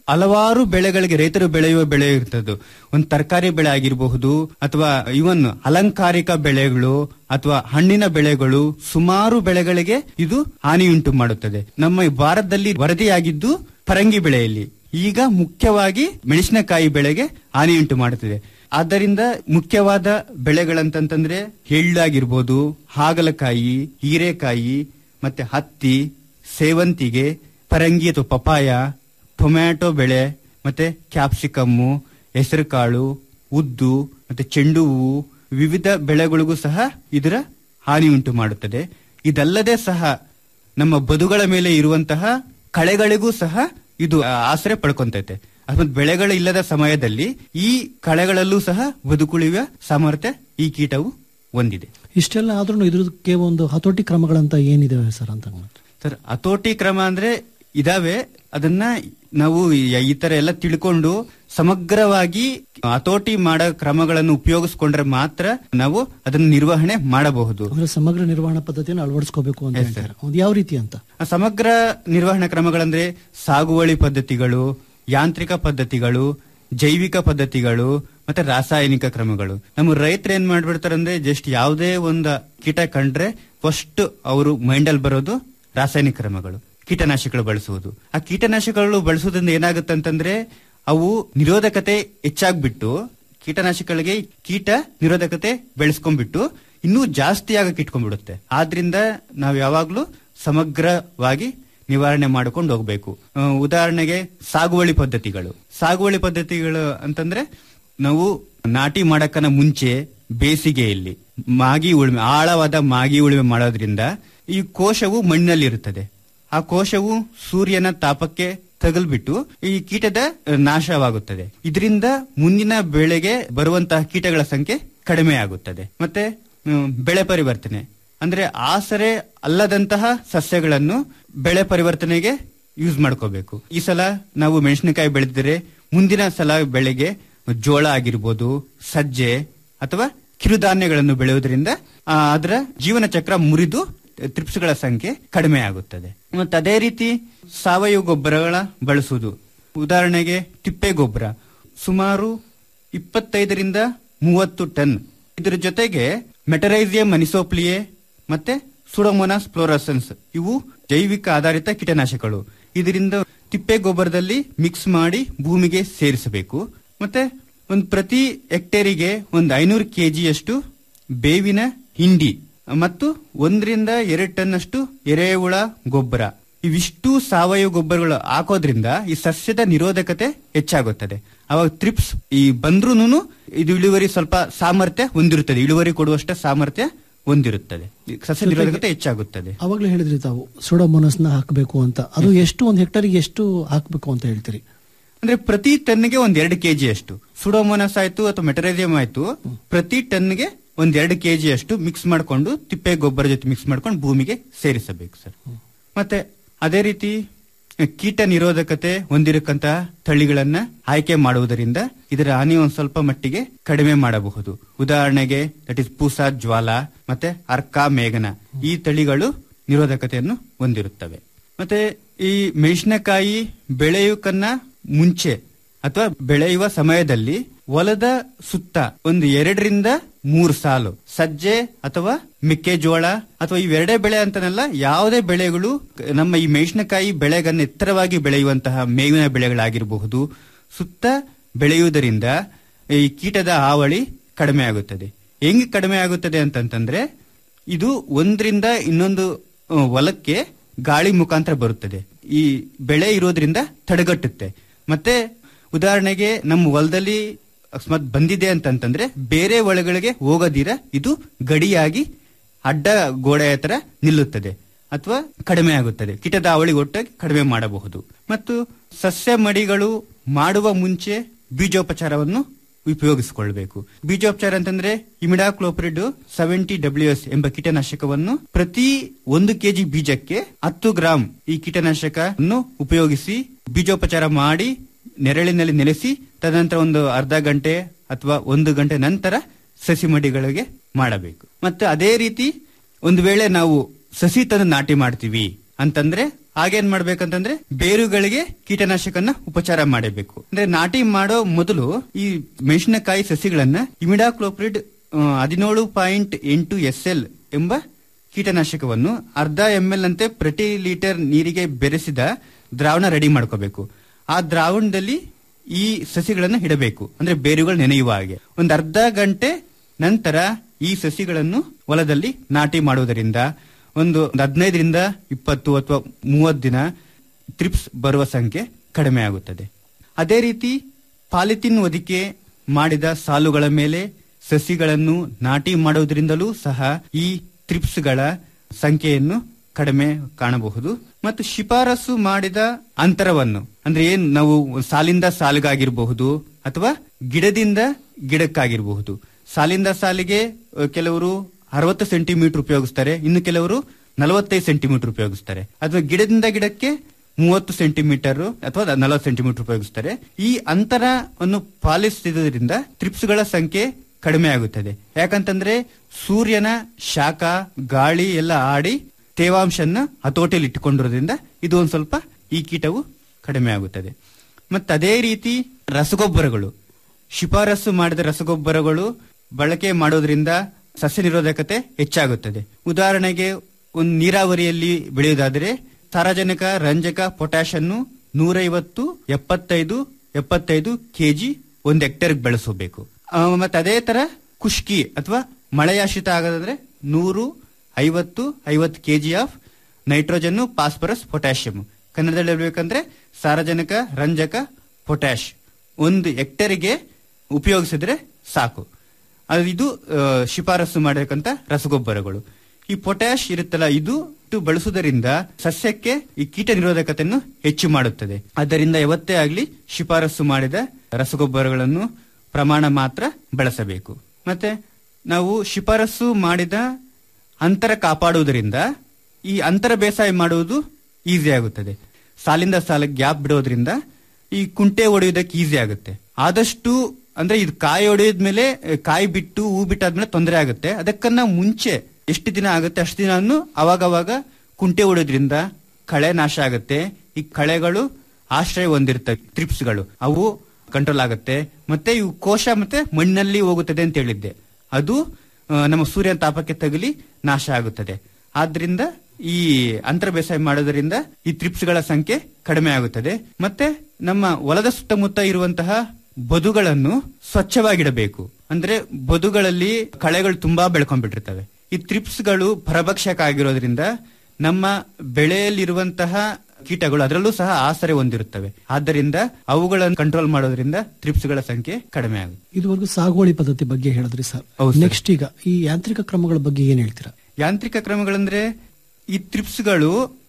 [SPEAKER 4] ಹಲವಾರು ಬೆಳೆಗಳಿಗೆ ರೈತರು ಬೆಳೆಯುವ ಬೆಳೆ ಇರ್ತದೆ ಒಂದು ತರಕಾರಿ ಬೆಳೆ ಆಗಿರಬಹುದು ಅಥವಾ ಇವನ್ ಅಲಂಕಾರಿಕ ಬೆಳೆಗಳು ಅಥವಾ ಹಣ್ಣಿನ ಬೆಳೆಗಳು ಸುಮಾರು ಬೆಳೆಗಳಿಗೆ ಇದು ಹಾನಿಯುಂಟು ಮಾಡುತ್ತದೆ ನಮ್ಮ ಈ ಭಾರತದಲ್ಲಿ ವರದಿಯಾಗಿದ್ದು ಪರಂಗಿ ಬೆಳೆಯಲ್ಲಿ ಈಗ ಮುಖ್ಯವಾಗಿ ಮೆಣಸಿನಕಾಯಿ ಬೆಳೆಗೆ ಹಾನಿಯುಂಟು ಮಾಡುತ್ತದೆ ಆದ್ದರಿಂದ ಮುಖ್ಯವಾದ ಬೆಳೆಗಳಂತಂತಂದ್ರೆ ಎಳ್ಳಾಗಿರ್ಬೋದು ಹಾಗಲಕಾಯಿ ಹೀರೆಕಾಯಿ ಮತ್ತೆ ಹತ್ತಿ ಸೇವಂತಿಗೆ ಪರಂಗಿ ಅಥವಾ ಪಪಾಯ ಟೊಮ್ಯಾಟೊ ಬೆಳೆ ಮತ್ತೆ ಕ್ಯಾಪ್ಸಿಕಮ್ಮು ಹೆಸರುಕಾಳು ಉದ್ದು ಮತ್ತೆ ಚೆಂಡು ಹೂವು ವಿವಿಧ ಬೆಳೆಗಳಿಗೂ ಸಹ ಇದರ ಹಾನಿ ಉಂಟು ಮಾಡುತ್ತದೆ ಇದಲ್ಲದೆ ಸಹ ನಮ್ಮ ಬದುಗಳ ಮೇಲೆ ಇರುವಂತಹ ಕಳೆಗಳಿಗೂ ಸಹ ಇದು ಆ, ಆಶ್ರಯ ಪಡ್ಕೊಂತೈತೆ ಅಥವಾ ಬೆಳೆಗಳು ಇಲ್ಲದ ಸಮಯದಲ್ಲಿ ಈ ಕಳೆಗಳಲ್ಲೂ ಸಹ ಬದುಕುಳಿಯುವ ಸಾಮರ್ಥ್ಯ ಈ ಕೀಟವು ಹೊಂದಿದೆ
[SPEAKER 3] ಇಷ್ಟೆಲ್ಲ ಆದ್ರೂ ಇದಕ್ಕೆ ಒಂದು ಹತೋಟಿ ಕ್ರಮಗಳಂತ ಏನಿದಾವೆ ಸರ್ ಅಂತ
[SPEAKER 4] ಸರ್ ಹತೋಟಿ ಕ್ರಮ ಅಂದ್ರೆ ಇದಾವೆ ಅದನ್ನ ನಾವು ಈ- ಈ ತರ ಎಲ್ಲ ತಿಳ್ಕೊಂಡು ಸಮಗ್ರವಾಗಿ ಹತೋಟಿ ಮಾಡೋ ಕ್ರಮಗಳನ್ನು ಉಪಯೋಗಿಸ್ಕೊಂಡ್ರೆ ಮಾತ್ರ ನಾವು ಅದನ್ನ ನಿರ್ವಹಣೆ ಮಾಡಬಹುದು
[SPEAKER 3] ಅಂದ್ರೆ ಸಮಗ್ರ ನಿರ್ವಹಣಾ ಪದ್ಧತಿಯನ್ನು ಅಳವಡಿಸ್ಕೋಬೇಕು ಅಂತ
[SPEAKER 4] Yes,
[SPEAKER 3] ಹೇಳ್ತಾರೆ ಅದು ಯಾವ ರೀತಿ ಅಂತ
[SPEAKER 4] ಆ ಸಮಗ್ರ ನಿರ್ವಹಣಾ ಕ್ರಮಗಳಂದ್ರೆ ಸಾಗುವಳಿ ಪದ್ಧತಿಗಳು ಯಾಂತ್ರಿಕ ಪದ್ಧತಿಗಳು ಜೈವಿಕ ಪದ್ಧತಿಗಳು ಮತ್ತೆ ರಾಸಾಯನಿಕ ಕ್ರಮಗಳು ನಮ್ಮ ರೈತರು ಏನ್ ಮಾಡ್ಬಿಡ್ತಾರಂದ್ರೆ ಜಸ್ಟ್ ಯಾವುದೇ ಒಂದು ಕೀಟ ಕಂಡ್ರೆ ಫಸ್ಟ್ ಅವರು ಮೈಂಡಲ್ಲಿ ಬರೋದು ರಾಸಾಯನಿಕ ಕ್ರಮಗಳು ಕೀಟನಾಶಕಗಳು ಬಳಸುವುದು ಆ ಕೀಟನಾಶಕಗಳು ಬಳಸುವುದರಿಂದ ಏನಾಗುತ್ತೆ ಅಂತಂದ್ರೆ ಅವು ನಿರೋಧಕತೆ ಹೆಚ್ಚಾಗ್ಬಿಟ್ಟು ಕೀಟನಾಶಕಗಳಿಗೆ ಕೀಟ ನಿರೋಧಕತೆ ಬೆಳೆಸ್ಕೊಂಡ್ಬಿಟ್ಟು ಇನ್ನೂ ಜಾಸ್ತಿ ಆಗಕ್ಕೆ ಇಟ್ಕೊಂಡ್ಬಿಡುತ್ತೆ ಆದ್ರಿಂದ ನಾವು ಯಾವಾಗ್ಲೂ ಸಮಗ್ರವಾಗಿ ನಿವಾರಣೆ ಮಾಡ್ಕೊಂಡು ಹೋಗ್ಬೇಕು ಆ, ಉದಾಹರಣೆಗೆ ಸಾಗುವಳಿ ಪದ್ಧತಿಗಳು ಸಾಗುವಳಿ ಪದ್ಧತಿಗಳು ಅಂತಂದ್ರೆ ನಾವು ನಾಟಿ ಮಾಡಕ್ಕನ ಮುಂಚೆ ಬೇಸಿಗೆಯಲ್ಲಿ ಮಾಗಿ ಉಳುಮೆ ಆಳವಾದ ಮಾಗಿ ಉಳುಮೆ ಮಾಡೋದ್ರಿಂದ ಈ ಕೋಶವು ಮಣ್ಣಿನಲ್ಲಿ ಇರುತ್ತದೆ ಆ ಕೋಶವು ಸೂರ್ಯನ ತಾಪಕ್ಕೆ ತಗಲ್ಬಿಟ್ಟು ಈ ಕೀಟದ ಅಹ್, ನಾಶವಾಗುತ್ತದೆ ಇದರಿಂದ ಮುಂದಿನ ಬೆಳೆಗೆ ಬರುವಂತಹ ಕೀಟಗಳ ಸಂಖ್ಯೆ ಕಡಿಮೆ ಆಗುತ್ತದೆ ಮತ್ತೆ ಹ್ಮ್, ಬೆಳೆ ಪರಿವರ್ತನೆ ಅಂದ್ರೆ ಆಸರೆ ಅಲ್ಲದಂತಹ ಸಸ್ಯಗಳನ್ನು ಬೆಳೆ ಪರಿವರ್ತನೆಗೆ ಯೂಸ್ ಮಾಡ್ಕೋಬೇಕು ಈ ಸಲ ನಾವು ಮೆಣಸಿನಕಾಯಿ ಬೆಳೆದಿದ್ರೆ ಮುಂದಿನ ಸಲ ಬೆಳೆಗೆ ಜೋಳ ಆಗಿರ್ಬೋದು ಸಜ್ಜೆ ಅಥವಾ ಕಿರುಧಾನ್ಯಗಳನ್ನು ಬೆಳೆಯುವುದರಿಂದ ಆ, ಅದರ ಜೀವನ ಚಕ್ರ ಮುರಿದು ತ್ರಿಪ್ಸ್ಗಳ ಸಂಖ್ಯೆ ಕಡಿಮೆ ಆಗುತ್ತದೆ ಮತ್ತೆ ಅದೇ ರೀತಿ ಸಾವಯವ ಗೊಬ್ಬರಗಳ ಬಳಸುವುದು ಉದಾಹರಣೆಗೆ ತಿಪ್ಪೆ ಗೊಬ್ಬರ ಸುಮಾರು ಇಪ್ಪತ್ತೈದರಿಂದ ಮೂವತ್ತು ಟನ್ ಇದರ ಜೊತೆಗೆ ಮೆಟರೈಸಿಯಂ ಮನಿಸೋಪ್ಲಿಯೆ ಮತ್ತೆ ಸುಡೋಮೋನಾಸ್ ಫ್ಲೋರಸನ್ಸ್ ಇವು ಜೈವಿಕ ಆಧಾರಿತ ಕೀಟನಾಶಕಗಳು ಇದರಿಂದ ತಿಪ್ಪೆ ಗೊಬ್ಬರದಲ್ಲಿ ಮಿಕ್ಸ್ ಮಾಡಿ ಭೂಮಿಗೆ ಸೇರಿಸಬೇಕು ಮತ್ತೆ ಒಂದು ಪ್ರತಿ ಹೆಕ್ಟೇರಿಗೆ ಒಂದು ಐನೂರು ಕೆಜಿಯಷ್ಟು ಬೇವಿನ ಹಿಂಡಿ ಮತ್ತು ಒಂದರಿಂದ ಎರಡು ಟನ್ ಅಷ್ಟು ಎರೆಹುಳ ಗೊಬ್ಬರ ಇವಿಷ್ಟು ಸಾವಯವ ಗೊಬ್ಬರಗಳು ಹಾಕೋದ್ರಿಂದ ಈ ಸಸ್ಯದ ನಿರೋಧಕತೆ ಹೆಚ್ಚಾಗುತ್ತದೆ ಅವಾಗ ತ್ರಿಪ್ಸ್ ಈ ಬಂದ್ರೂನು ಇದು ಇಳುವರಿ ಸ್ವಲ್ಪ ಸಾಮರ್ಥ್ಯ ಹೊಂದಿರುತ್ತದೆ ಇಳುವರಿ ಕೊಡುವಷ್ಟ ಸಾಮರ್ಥ್ಯ ಹೊಂದಿರುತ್ತದೆ ಈ ಸಸ್ಯ ನಿರೋಧಕತೆ ಹೆಚ್ಚಾಗುತ್ತದೆ
[SPEAKER 3] ಅವಾಗಲೇ ಹೇಳಿದ್ರಿ ತಾವು ಸುಡೋಮೋನಸ್ ನ ಹಾಕಬೇಕು ಅಂತ ಅದು ಎಷ್ಟು ಒಂದು ಹೆಕ್ಟರ್ಗೆ ಎಷ್ಟು ಹಾಕಬೇಕು ಅಂತ ಹೇಳ್ತೀರಿ
[SPEAKER 4] ಅಂದ್ರೆ ಪ್ರತಿ ಟನ್ಗೆ ಒಂದ್ ಎರಡು ಕೆಜಿ ಅಷ್ಟು ಸುಡೋಮೋನಸ್ ಆಯ್ತು ಅಥವಾ ಮೆಟರೇರಿಯಂ ಆಯ್ತು ಪ್ರತಿ ಟನ್ಗೆ ಒಂದ್ ಎರಡು ಕೆಜಿ ಅಷ್ಟು ಮಿಕ್ಸ್ ಮಾಡ್ಕೊಂಡು ತಿಪ್ಪೆ ಗೊಬ್ಬರ ಜೊತೆ ಮಿಕ್ಸ್ ಮಾಡ್ಕೊಂಡು ಭೂಮಿಗೆ ಸೇರಿಸಬೇಕು ಸರ್ ಮತ್ತೆ ಅದೇ ರೀತಿ ಕೀಟ ನಿರೋಧಕತೆ ಹೊಂದಿರಕ್ಕಂತಹ ತಳಿಗಳನ್ನ ಆಯ್ಕೆ ಮಾಡುವುದರಿಂದ ಇದರ ಹಾನಿ ಒಂದ್ ಸ್ವಲ್ಪ ಮಟ್ಟಿಗೆ ಕಡಿಮೆ ಮಾಡಬಹುದು ಉದಾಹರಣೆಗೆ ದಟ್ ಇಸ್ ಪೂಸಾ ಜ್ವಾಲ ಮತ್ತೆ ಅರ್ಕಾ ಮೇಘನ ಈ ತಳಿಗಳು ನಿರೋಧಕತೆಯನ್ನು ಹೊಂದಿರುತ್ತವೆ ಮತ್ತೆ ಈ ಮೆಣಸಿನಕಾಯಿ ಬೆಳೆಯುಕನ್ನ ಮುಂಚೆ ಅಥವಾ ಬೆಳೆಯುವ ಸಮಯದಲ್ಲಿ ಹೊಲದ ಸುತ್ತ ಒಂದು ಎರಡರಿಂದ ಮೂರು ಸಾಲು ಸಜ್ಜೆ ಅಥವಾ ಮೆಕ್ಕೆಜೋಳ ಅಥವಾ ಇವೆರಡೇ ಬೆಳೆ ಅಂತನಲ್ಲ ಯಾವುದೇ ಬೆಳೆಗಳು ನಮ್ಮ ಈ ಮೆಣಸಿನಕಾಯಿ ಬೆಳೆಗನ್ನ ಎತ್ತರವಾಗಿ ಬೆಳೆಯುವಂತಹ ಮೇವಿನ ಬೆಳೆಗಳಾಗಿರಬಹುದು ಸುತ್ತ ಬೆಳೆಯುವುದರಿಂದ ಈ ಕೀಟದ ಹಾವಳಿ ಕಡಿಮೆ ಆಗುತ್ತದೆ ಹೆಂಗ್ ಕಡಿಮೆ ಆಗುತ್ತದೆ ಅಂತಂತಂದ್ರೆ ಇದು ಒಂದರಿಂದ ಇನ್ನೊಂದು ಆ, ಹೊಲಕ್ಕೆ ಗಾಳಿ ಮುಖಾಂತರ ಬರುತ್ತದೆ ಈ ಬೆಳೆ ಇರೋದ್ರಿಂದ ತಡೆಗಟ್ಟುತ್ತೆ ಮತ್ತೆ ಉದಾಹರಣೆಗೆ ನಮ್ಮ ಹೊಲದಲ್ಲಿ ಅಕಸ್ಮಾತ್ ಬಂದಿದೆ ಅಂತಂತಂದ್ರೆ ಬೇರೆ ಹೊಲಗಳಿಗೆ ಹೋಗೋದಿರ ಇದು ಗಡಿಯಾಗಿ ಅಡ್ಡ ಗೋಡೆ ಹತ್ರ ನಿಲ್ಲುತ್ತದೆ ಅಥವಾ ಕಡಿಮೆ ಆಗುತ್ತದೆ ಕೀಟದ ಹಾವಳಿ ಒಟ್ಟಾಗಿ ಕಡಿಮೆ ಮಾಡಬಹುದು ಮತ್ತು ಸಸ್ಯ ಮಡಿಗಳು ಮಾಡುವ ಮುಂಚೆ ಬೀಜೋಪಚಾರವನ್ನು ಉಪಯೋಗಿಸಿಕೊಳ್ಬೇಕು ಬೀಜೋಪಚಾರ ಅಂತಂದ್ರೆ ಇಮಿಡಾಕ್ಲೋಪ್ರಿಡ್ ಸೆವೆಂಟಿ ಡಬ್ಲ್ಯೂ ಎಸ್ ಎಂಬ ಕೀಟನಾಶಕವನ್ನು ಪ್ರತಿ ಒಂದು ಕೆಜಿ ಬೀಜಕ್ಕೆ ಹತ್ತು ಗ್ರಾಂ ಈ ಕೀಟನಾಶಕವನ್ನು ಉಪಯೋಗಿಸಿ ಬೀಜೋಪಚಾರ ಮಾಡಿ ನೆರಳಿನಲ್ಲಿ ನೆಲೆಸಿ ತದನಂತರ ಒಂದು ಅರ್ಧ ಗಂಟೆ ಅಥವಾ ಒಂದು ಗಂಟೆ ನಂತರ ಸಸಿ ಮಡಿಗಳಿಗೆ ಮಾಡಬೇಕು ಮತ್ತೆ ಅದೇ ರೀತಿ ಒಂದು ವೇಳೆ ನಾವು ಸಸಿ ತಂದು ನಾಟಿ ಮಾಡ್ತೀವಿ ಅಂತಂದ್ರೆ ಆಗೇನ್ ಮಾಡ್ಬೇಕಂತಂದ್ರೆ ಬೇರುಗಳಿಗೆ ಕೀಟನಾಶಕನ ಉಪಚಾರ ಮಾಡಬೇಕು ಅಂದ್ರೆ ನಾಟಿ ಮಾಡೋ ಮೊದಲು ಈ ಮೆಣಸಿನಕಾಯಿ ಸಸಿಗಳನ್ನ ಇಮಿಡಾಕ್ಲೋಪ್ರಿಡ್ ಹದಿನೇಳು ಪಾಯಿಂಟ್ ಎಂಟು ಎಸ್ ಎಲ್ ಎಂಬ ಕೀಟನಾಶಕವನ್ನು ಅರ್ಧ ಎಂ ಎಲ್ ಅಂತೆ ಪ್ರತಿ ಲೀಟರ್ ನೀರಿಗೆ ಬೆರೆಸಿದ ದ್ರಾವಣ ರೆಡಿ ಮಾಡ್ಕೋಬೇಕು ಆ ದ್ರಾವಣದಲ್ಲಿ ಈ ಸಸಿಗಳನ್ನ ಇಡಬೇಕು ಅಂದ್ರೆ ಬೇರುಗಳು ನೆನೆಯುವ ಹಾಗೆ ಒಂದು ಅರ್ಧ ಗಂಟೆ ನಂತರ ಈ ಸಸಿಗಳನ್ನು ಹೊಲದಲ್ಲಿ ನಾಟಿ ಮಾಡುವುದರಿಂದ ಒಂದು ಹದಿನೈದರಿಂದ ಇಪ್ಪತ್ತು ಅಥವಾ ಮೂವತ್ತು ದಿನ ತ್ರಿಪ್ಸ್ ಬರುವ ಸಂಖ್ಯೆ ಕಡಿಮೆ ಆಗುತ್ತದೆ ಅದೇ ರೀತಿ ಪಾಲಿಥಿನ್ ಹೊದಿಕೆ ಮಾಡಿದ ಸಾಲುಗಳ ಮೇಲೆ ಸಸಿಗಳನ್ನು ನಾಟಿ ಮಾಡುವುದರಿಂದಲೂ ಸಹ ಈ ತ್ರಿಪ್ಸ್ಗಳ ಸಂಖ್ಯೆಯನ್ನು ಕಡಿಮೆ ಕಾಣಬಹುದು ಮತ್ತು ಶಿಫಾರಸು ಮಾಡಿದ ಅಂತರವನ್ನು ಅಂದ್ರೆ ಏನ್ ನಾವು ಸಾಲಿಂದ ಸಾಲಿಗಾಗಿರಬಹುದು ಅಥವಾ ಗಿಡದಿಂದ ಗಿಡಕ್ಕಾಗಿರಬಹುದು ಸಾಲಿಂದ ಸಾಲಿಗೆ ಅಹ್, ಕೆಲವರು ಅರವತ್ತು ಸೆಂಟಿಮೀಟರ್ ಉಪಯೋಗಿಸ್ತಾರೆ ಇನ್ನು ಕೆಲವರು ನಲವತ್ತೈದು ಸೆಂಟಿಮೀಟರ್ ಉಪಯೋಗಿಸ್ತಾರೆ ಅಥವಾ ಗಿಡದಿಂದ ಗಿಡಕ್ಕೆ ಮೂವತ್ತು ಸೆಂಟಿಮೀಟರ್ ಅಥವಾ ನಲವತ್ತು ಸೆಂಟಿಮೀಟರ್ ಉಪಯೋಗಿಸ್ತಾರೆ ಈ ಅಂತರವನ್ನು ಪಾಲಿಸುವುದರಿಂದ ತ್ರಿಪ್ಸ್ಗಳ ಸಂಖ್ಯೆ ಕಡಿಮೆ ಆಗುತ್ತದೆ ಯಾಕಂತಂದ್ರೆ ಸೂರ್ಯನ ಶಾಖ ಗಾಳಿ ಎಲ್ಲ ಆಡಿ ತೇವಾಂಶನ ಹತೋಟಿಯಲ್ಲಿ ಇಟ್ಟುಕೊಂಡಿರೋದ್ರಿಂದ ಇದು ಒಂದ್ ಸ್ವಲ್ಪ ಈ ಕೀಟವು ಕಡಿಮೆ ಆಗುತ್ತದೆ ಮತ್ತೆ ಅದೇ ರೀತಿ ರಸಗೊಬ್ಬರಗಳು ಶಿಫಾರಸು ಮಾಡಿದ ರಸಗೊಬ್ಬರಗಳು ಬಳಕೆ ಮಾಡೋದ್ರಿಂದ ಸಸ್ಯ ನಿರೋಧಕತೆ ಹೆಚ್ಚಾಗುತ್ತದೆ ಉದಾಹರಣೆಗೆ ಒಂದು ನೀರಾವರಿಯಲ್ಲಿ ಬೆಳೆಯುವುದಾದರೆ ಸಾರಜನಕ ರಂಜಕ ಪೊಟ್ಯಾಶ್ ಅನ್ನು ನೂರೈವತ್ತು ಎಪ್ಪತ್ತೈದು ಎಪ್ಪತ್ತೈದು ಕೆಜಿ ಒಂದು ಹೆಕ್ಟೇರ್ ಬೆಳೆಸಬೇಕು ಆ, ಮತ್ತೆ ಅದೇ ತರ ಕುಷ್ಕಿ ಅಥವಾ ಮಳೆಯಾಶ್ರಿತ ಆಗೋದಂದ್ರೆ ನೂರು ಐವತ್ತು ಐವತ್ತು KG of nitrogen phosphorus potassium ಕನ್ನಡದಲ್ಲಿ ಹೇಳ್ಬೇಕಂದ್ರೆ ಸಾರಜನಕ ರಂಜಕ ಪೊಟ್ಯಾಶ್ ಒಂದು ಹೆಕ್ಟೇರಿಗೆ ಉಪಯೋಗಿಸಿದ್ರೆ ಸಾಕು ಅದು ಇದು ಆ, ಶಿಫಾರಸು ಮಾಡಬೇಕಂತ ರಸಗೊಬ್ಬರಗಳು ಈ ಪೊಟ್ಯಾಶ್ ಇರುತ್ತಲ್ಲ ಇದು ಇದು ಬಳಸುವುದರಿಂದ ಸಸ್ಯಕ್ಕೆ ಈ ಕೀಟ ನಿರೋಧಕತೆಯನ್ನು ಹೆಚ್ಚು ಮಾಡುತ್ತದೆ ಆದ್ದರಿಂದ ಯಾವತ್ತೇ ಆಗಲಿ ಶಿಫಾರಸು ಮಾಡಿದ ರಸಗೊಬ್ಬರಗಳನ್ನು ಪ್ರಮಾಣ ಮಾತ್ರ ಬಳಸಬೇಕು ಮತ್ತೆ ನಾವು ಶಿಫಾರಸು ಮಾಡಿದ ಅಂತರ ಕಾಪಾಡುವುದರಿಂದ ಈ ಅಂತರ ಬೇಸಾಯ ಮಾಡುವುದು ಈಸಿ ಆಗುತ್ತದೆ ಸಾಲಿಂದ ಸಾಲ ಗ್ಯಾಪ್ ಬಿಡೋದ್ರಿಂದ ಈ ಕುಂಟೆ ಹೊಡೆಯುವುದಕ್ಕೆ ಈಸಿ ಆಗುತ್ತೆ ಆದಷ್ಟು ಅಂದ್ರೆ ಇದು ಕಾಯಿ ಹೊಡೆಯದ್ಮೇಲೆ ಕಾಯಿ ಬಿಟ್ಟು ಹೂ ಬಿಟ್ಟಾದ್ಮೇಲೆ ತೊಂದರೆ ಆಗುತ್ತೆ ಅದಕ್ಕನ್ನ ಮುಂಚೆ ಎಷ್ಟು ದಿನ ಆಗುತ್ತೆ ಅಷ್ಟು ದಿನ ಅವಾಗವಾಗ ಕುಂಟೆ ಹೊಡೆಯೋದ್ರಿಂದ ಕಳೆ ನಾಶ ಆಗುತ್ತೆ ಈ ಕಳೆಗಳು ಆಶ್ರಯ ಹೊಂದಿರ್ತವೆ ತ್ರಿಪ್ಸ್ಗಳು ಅವು ಕಂಟ್ರೋಲ್ ಆಗುತ್ತೆ ಮತ್ತೆ ಇವು ಕೋಶ ಮತ್ತೆ ಮಣ್ಣಲ್ಲಿ ಹೋಗುತ್ತದೆ ಅಂತ ಹೇಳಿದ್ದೆ ಅದು ಆ, ನಮ್ಮ ಸೂರ್ಯನ ತಾಪಕ್ಕೆ ತಗುಲಿ ನಾಶ ಆಗುತ್ತದೆ ಆದ್ರಿಂದ ಈ ಅಂತರ ಬೇಸಾಯ ಮಾಡೋದರಿಂದ ಈ ತ್ರಿಪ್ಸ್ಗಳ ಸಂಖ್ಯೆ ಕಡಿಮೆ ಆಗುತ್ತದೆ ಮತ್ತೆ ನಮ್ಮ ಹೊಲದ ಸುತ್ತಮುತ್ತ ಇರುವಂತಹ ಬದುಗಳನ್ನು ಸ್ವಚ್ಛವಾಗಿಡಬೇಕು ಅಂದ್ರೆ ಬದುಗಳಲ್ಲಿ ಕಳೆಗಳು ತುಂಬಾ ಬೆಳ್ಕೊಂಡ್ಬಿಟ್ಟಿರ್ತವೆ ಈ ತ್ರಿಪ್ಸ್ಗಳು ಪರಭಕ್ಷಕ ಆಗಿರೋದ್ರಿಂದ ನಮ್ಮ ಬೆಳೆಯಲ್ಲಿರುವಂತಹ ಕೀಟಗಳು ಅದರಲ್ಲೂ ಸಹ ಆಸರೆ ಹೊಂದಿರುತ್ತವೆ ಆದ್ದರಿಂದ ಅವುಗಳನ್ನು ಕಂಟ್ರೋಲ್ ಮಾಡೋದ್ರಿಂದ ತ್ರಿಪ್ಸ್ಗಳ ಸಂಖ್ಯೆ ಕಡಿಮೆ ಆಗುತ್ತೆ
[SPEAKER 3] ಇದುವರೆಗೂ ಸಾಗುವಳಿ ಪದ್ಧತಿ ಬಗ್ಗೆ ಹೇಳಿದ್ರಿ ಸರ್
[SPEAKER 4] ಹೌದು ಸರ್.
[SPEAKER 3] ನೆಕ್ಸ್ಟ್ ಈಗ ಈ ಯಾಂತ್ರಿಕ ಕ್ರಮಗಳ ಬಗ್ಗೆ ಏನ್ ಹೇಳ್ತೀರಾ
[SPEAKER 4] ಯಾಂತ್ರಿಕ ಕ್ರಮಗಳಂದ್ರೆ ಈ ತ್ರಿಪ್ಸ್ಗಳು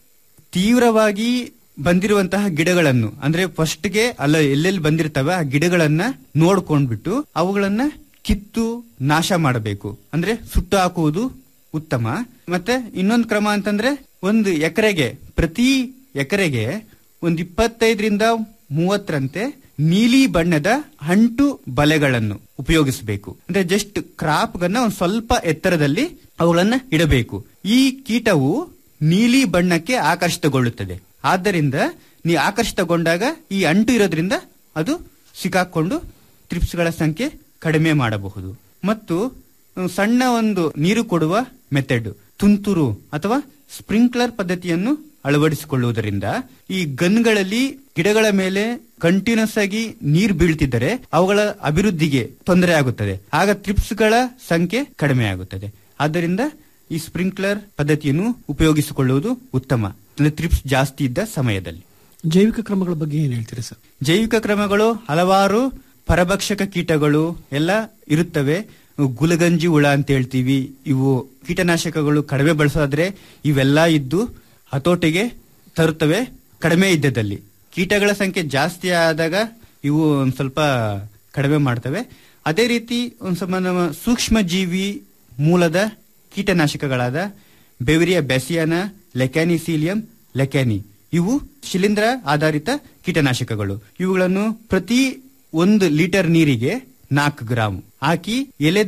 [SPEAKER 4] ತೀವ್ರವಾಗಿ ಬಂದಿರುವಂತಹ ಗಿಡಗಳನ್ನು ಅಂದ್ರೆ ಫಸ್ಟ್ಗೆ ಅಲ್ಲ ಎಲ್ಲೆಲ್ಲಿ ಬಂದಿರ್ತವೆ ಆ ಗಿಡಗಳನ್ನ ನೋಡ್ಕೊಂಡ್ಬಿಟ್ಟು ಅವುಗಳನ್ನ ಕಿತ್ತು ನಾಶ ಮಾಡಬೇಕು ಅಂದ್ರೆ ಸುಟ್ಟು ಹಾಕುವುದು ಉತ್ತಮ ಮತ್ತೆ ಇನ್ನೊಂದು ಕ್ರಮ ಅಂತಂದ್ರೆ ಒಂದು ಎಕರೆಗೆ ಪ್ರತಿ ಎಕರೆಗೆ ಒಂದು ಇಪ್ಪತ್ತೈದರಿಂದ ಮೂವತ್ತರಂತೆ ನೀಲಿ ಬಣ್ಣದ ಅಂಟು ಬಲೆಗಳನ್ನು ಉಪಯೋಗಿಸಬೇಕು ಅಂದ್ರೆ ಜಸ್ಟ್ ಕ್ರಾಪ್ ಗನ್ನ ಒಂದು ಸ್ವಲ್ಪ ಎತ್ತರದಲ್ಲಿ ಅವುಗಳನ್ನ ಇಡಬೇಕು ಈ ಕೀಟವು ನೀಲಿ ಬಣ್ಣಕ್ಕೆ ಆಕರ್ಷಿತಗೊಳ್ಳುತ್ತದೆ ಆದ್ದರಿಂದ ನೀ ಆಕರ್ಷಿತಗೊಂಡಾಗ ಈ ಅಂಟು ಇರೋದ್ರಿಂದ ಅದು ಸಿಕ್ಕಾಕೊಂಡು ತ್ರಿಪ್ಸ್ಗಳ ಸಂಖ್ಯೆ ಕಡಿಮೆ ಮಾಡಬಹುದು ಮತ್ತು ಅಹ್, ಸಣ್ಣ ಒಂದು ನೀರು ಕೊಡುವ ಮೆಥಡ್ ತುಂತುರು ಅಥವಾ ಸ್ಪ್ರಿಂಕ್ಲರ್ ಪದ್ಧತಿಯನ್ನು ಅಳವಡಿಸಿಕೊಳ್ಳುವುದರಿಂದ ಈ ಗನ್ಗಳಲ್ಲಿ ಗಿಡಗಳ ಮೇಲೆ ಕಂಟಿನ್ಯೂಸ್ ಆಗಿ ನೀರು ಬೀಳ್ತಿದ್ದರೆ ಅವುಗಳ ಅಭಿವೃದ್ಧಿಗೆ ತೊಂದರೆ ಆಗುತ್ತದೆ ಆಗ ತ್ರಿಪ್ಸ್ಗಳ ಸಂಖ್ಯೆ ಕಡಿಮೆ ಆಗುತ್ತದೆ ಆದ್ದರಿಂದ ಈ ಸ್ಪ್ರಿಂಕ್ಲರ್ ಪದ್ಧತಿಯನ್ನು ಉಪಯೋಗಿಸಿಕೊಳ್ಳುವುದು ಉತ್ತಮ ಅಂದ್ರೆ ತ್ರಿಪ್ಸ್ ಜಾಸ್ತಿ ಇದ್ದ ಸಮಯದಲ್ಲಿ
[SPEAKER 3] ಜೈವಿಕ ಕ್ರಮಗಳ ಬಗ್ಗೆ ಏನ್ ಹೇಳ್ತೀರಿ ಸರ್
[SPEAKER 4] ಜೈವಿಕ ಕ್ರಮಗಳು ಹಲವಾರು ಪರಭಕ್ಷಕ ಕೀಟಗಳು ಎಲ್ಲ ಇರುತ್ತವೆ ಗುಲಗಂಜಿ ಹುಳ ಅಂತ ಹೇಳ್ತೀವಿ ಇವು ಕೀಟನಾಶಕಗಳು ಕಡಿಮೆ ಬಳಸೋದ್ರೆ ಇವೆಲ್ಲ ಇದ್ದು ಹತೋಟಿಗೆ ತರುತ್ತವೆ ಕಡಿಮೆ ಇದ್ದದಲ್ಲಿ ಕೀಟಗಳ ಸಂಖ್ಯೆ ಜಾಸ್ತಿ ಆದಾಗ ಇವು ಒಂದ್ ಸ್ವಲ್ಪ ಕಡಿಮೆ ಮಾಡ್ತವೆ ಅದೇ ರೀತಿ ಒಂದ್ ಸ್ವಲ್ಪ ನಮ್ಮ ಸೂಕ್ಷ್ಮ ಜೀವಿ ಮೂಲದ ಕೀಟನಾಶಕಗಳಾದ ಬೆವಿರಿಯ ಬೆಸಿಯಾನ ಲೆಕ್ಯಾನಿಸೀಲಿಯಂ ಲೆಕ್ಯಾನಿ ಇವು ಶಿಲೀಂಧ್ರ ಆಧಾರಿತ ಕೀಟನಾಶಕಗಳು ಇವುಗಳನ್ನು ಪ್ರತಿ ಒಂದು ಲೀಟರ್ ನೀರಿಗೆ ನಾಲ್ಕು ಗ್ರಾಮ್ ಹಾಕಿ ಎಲೆದ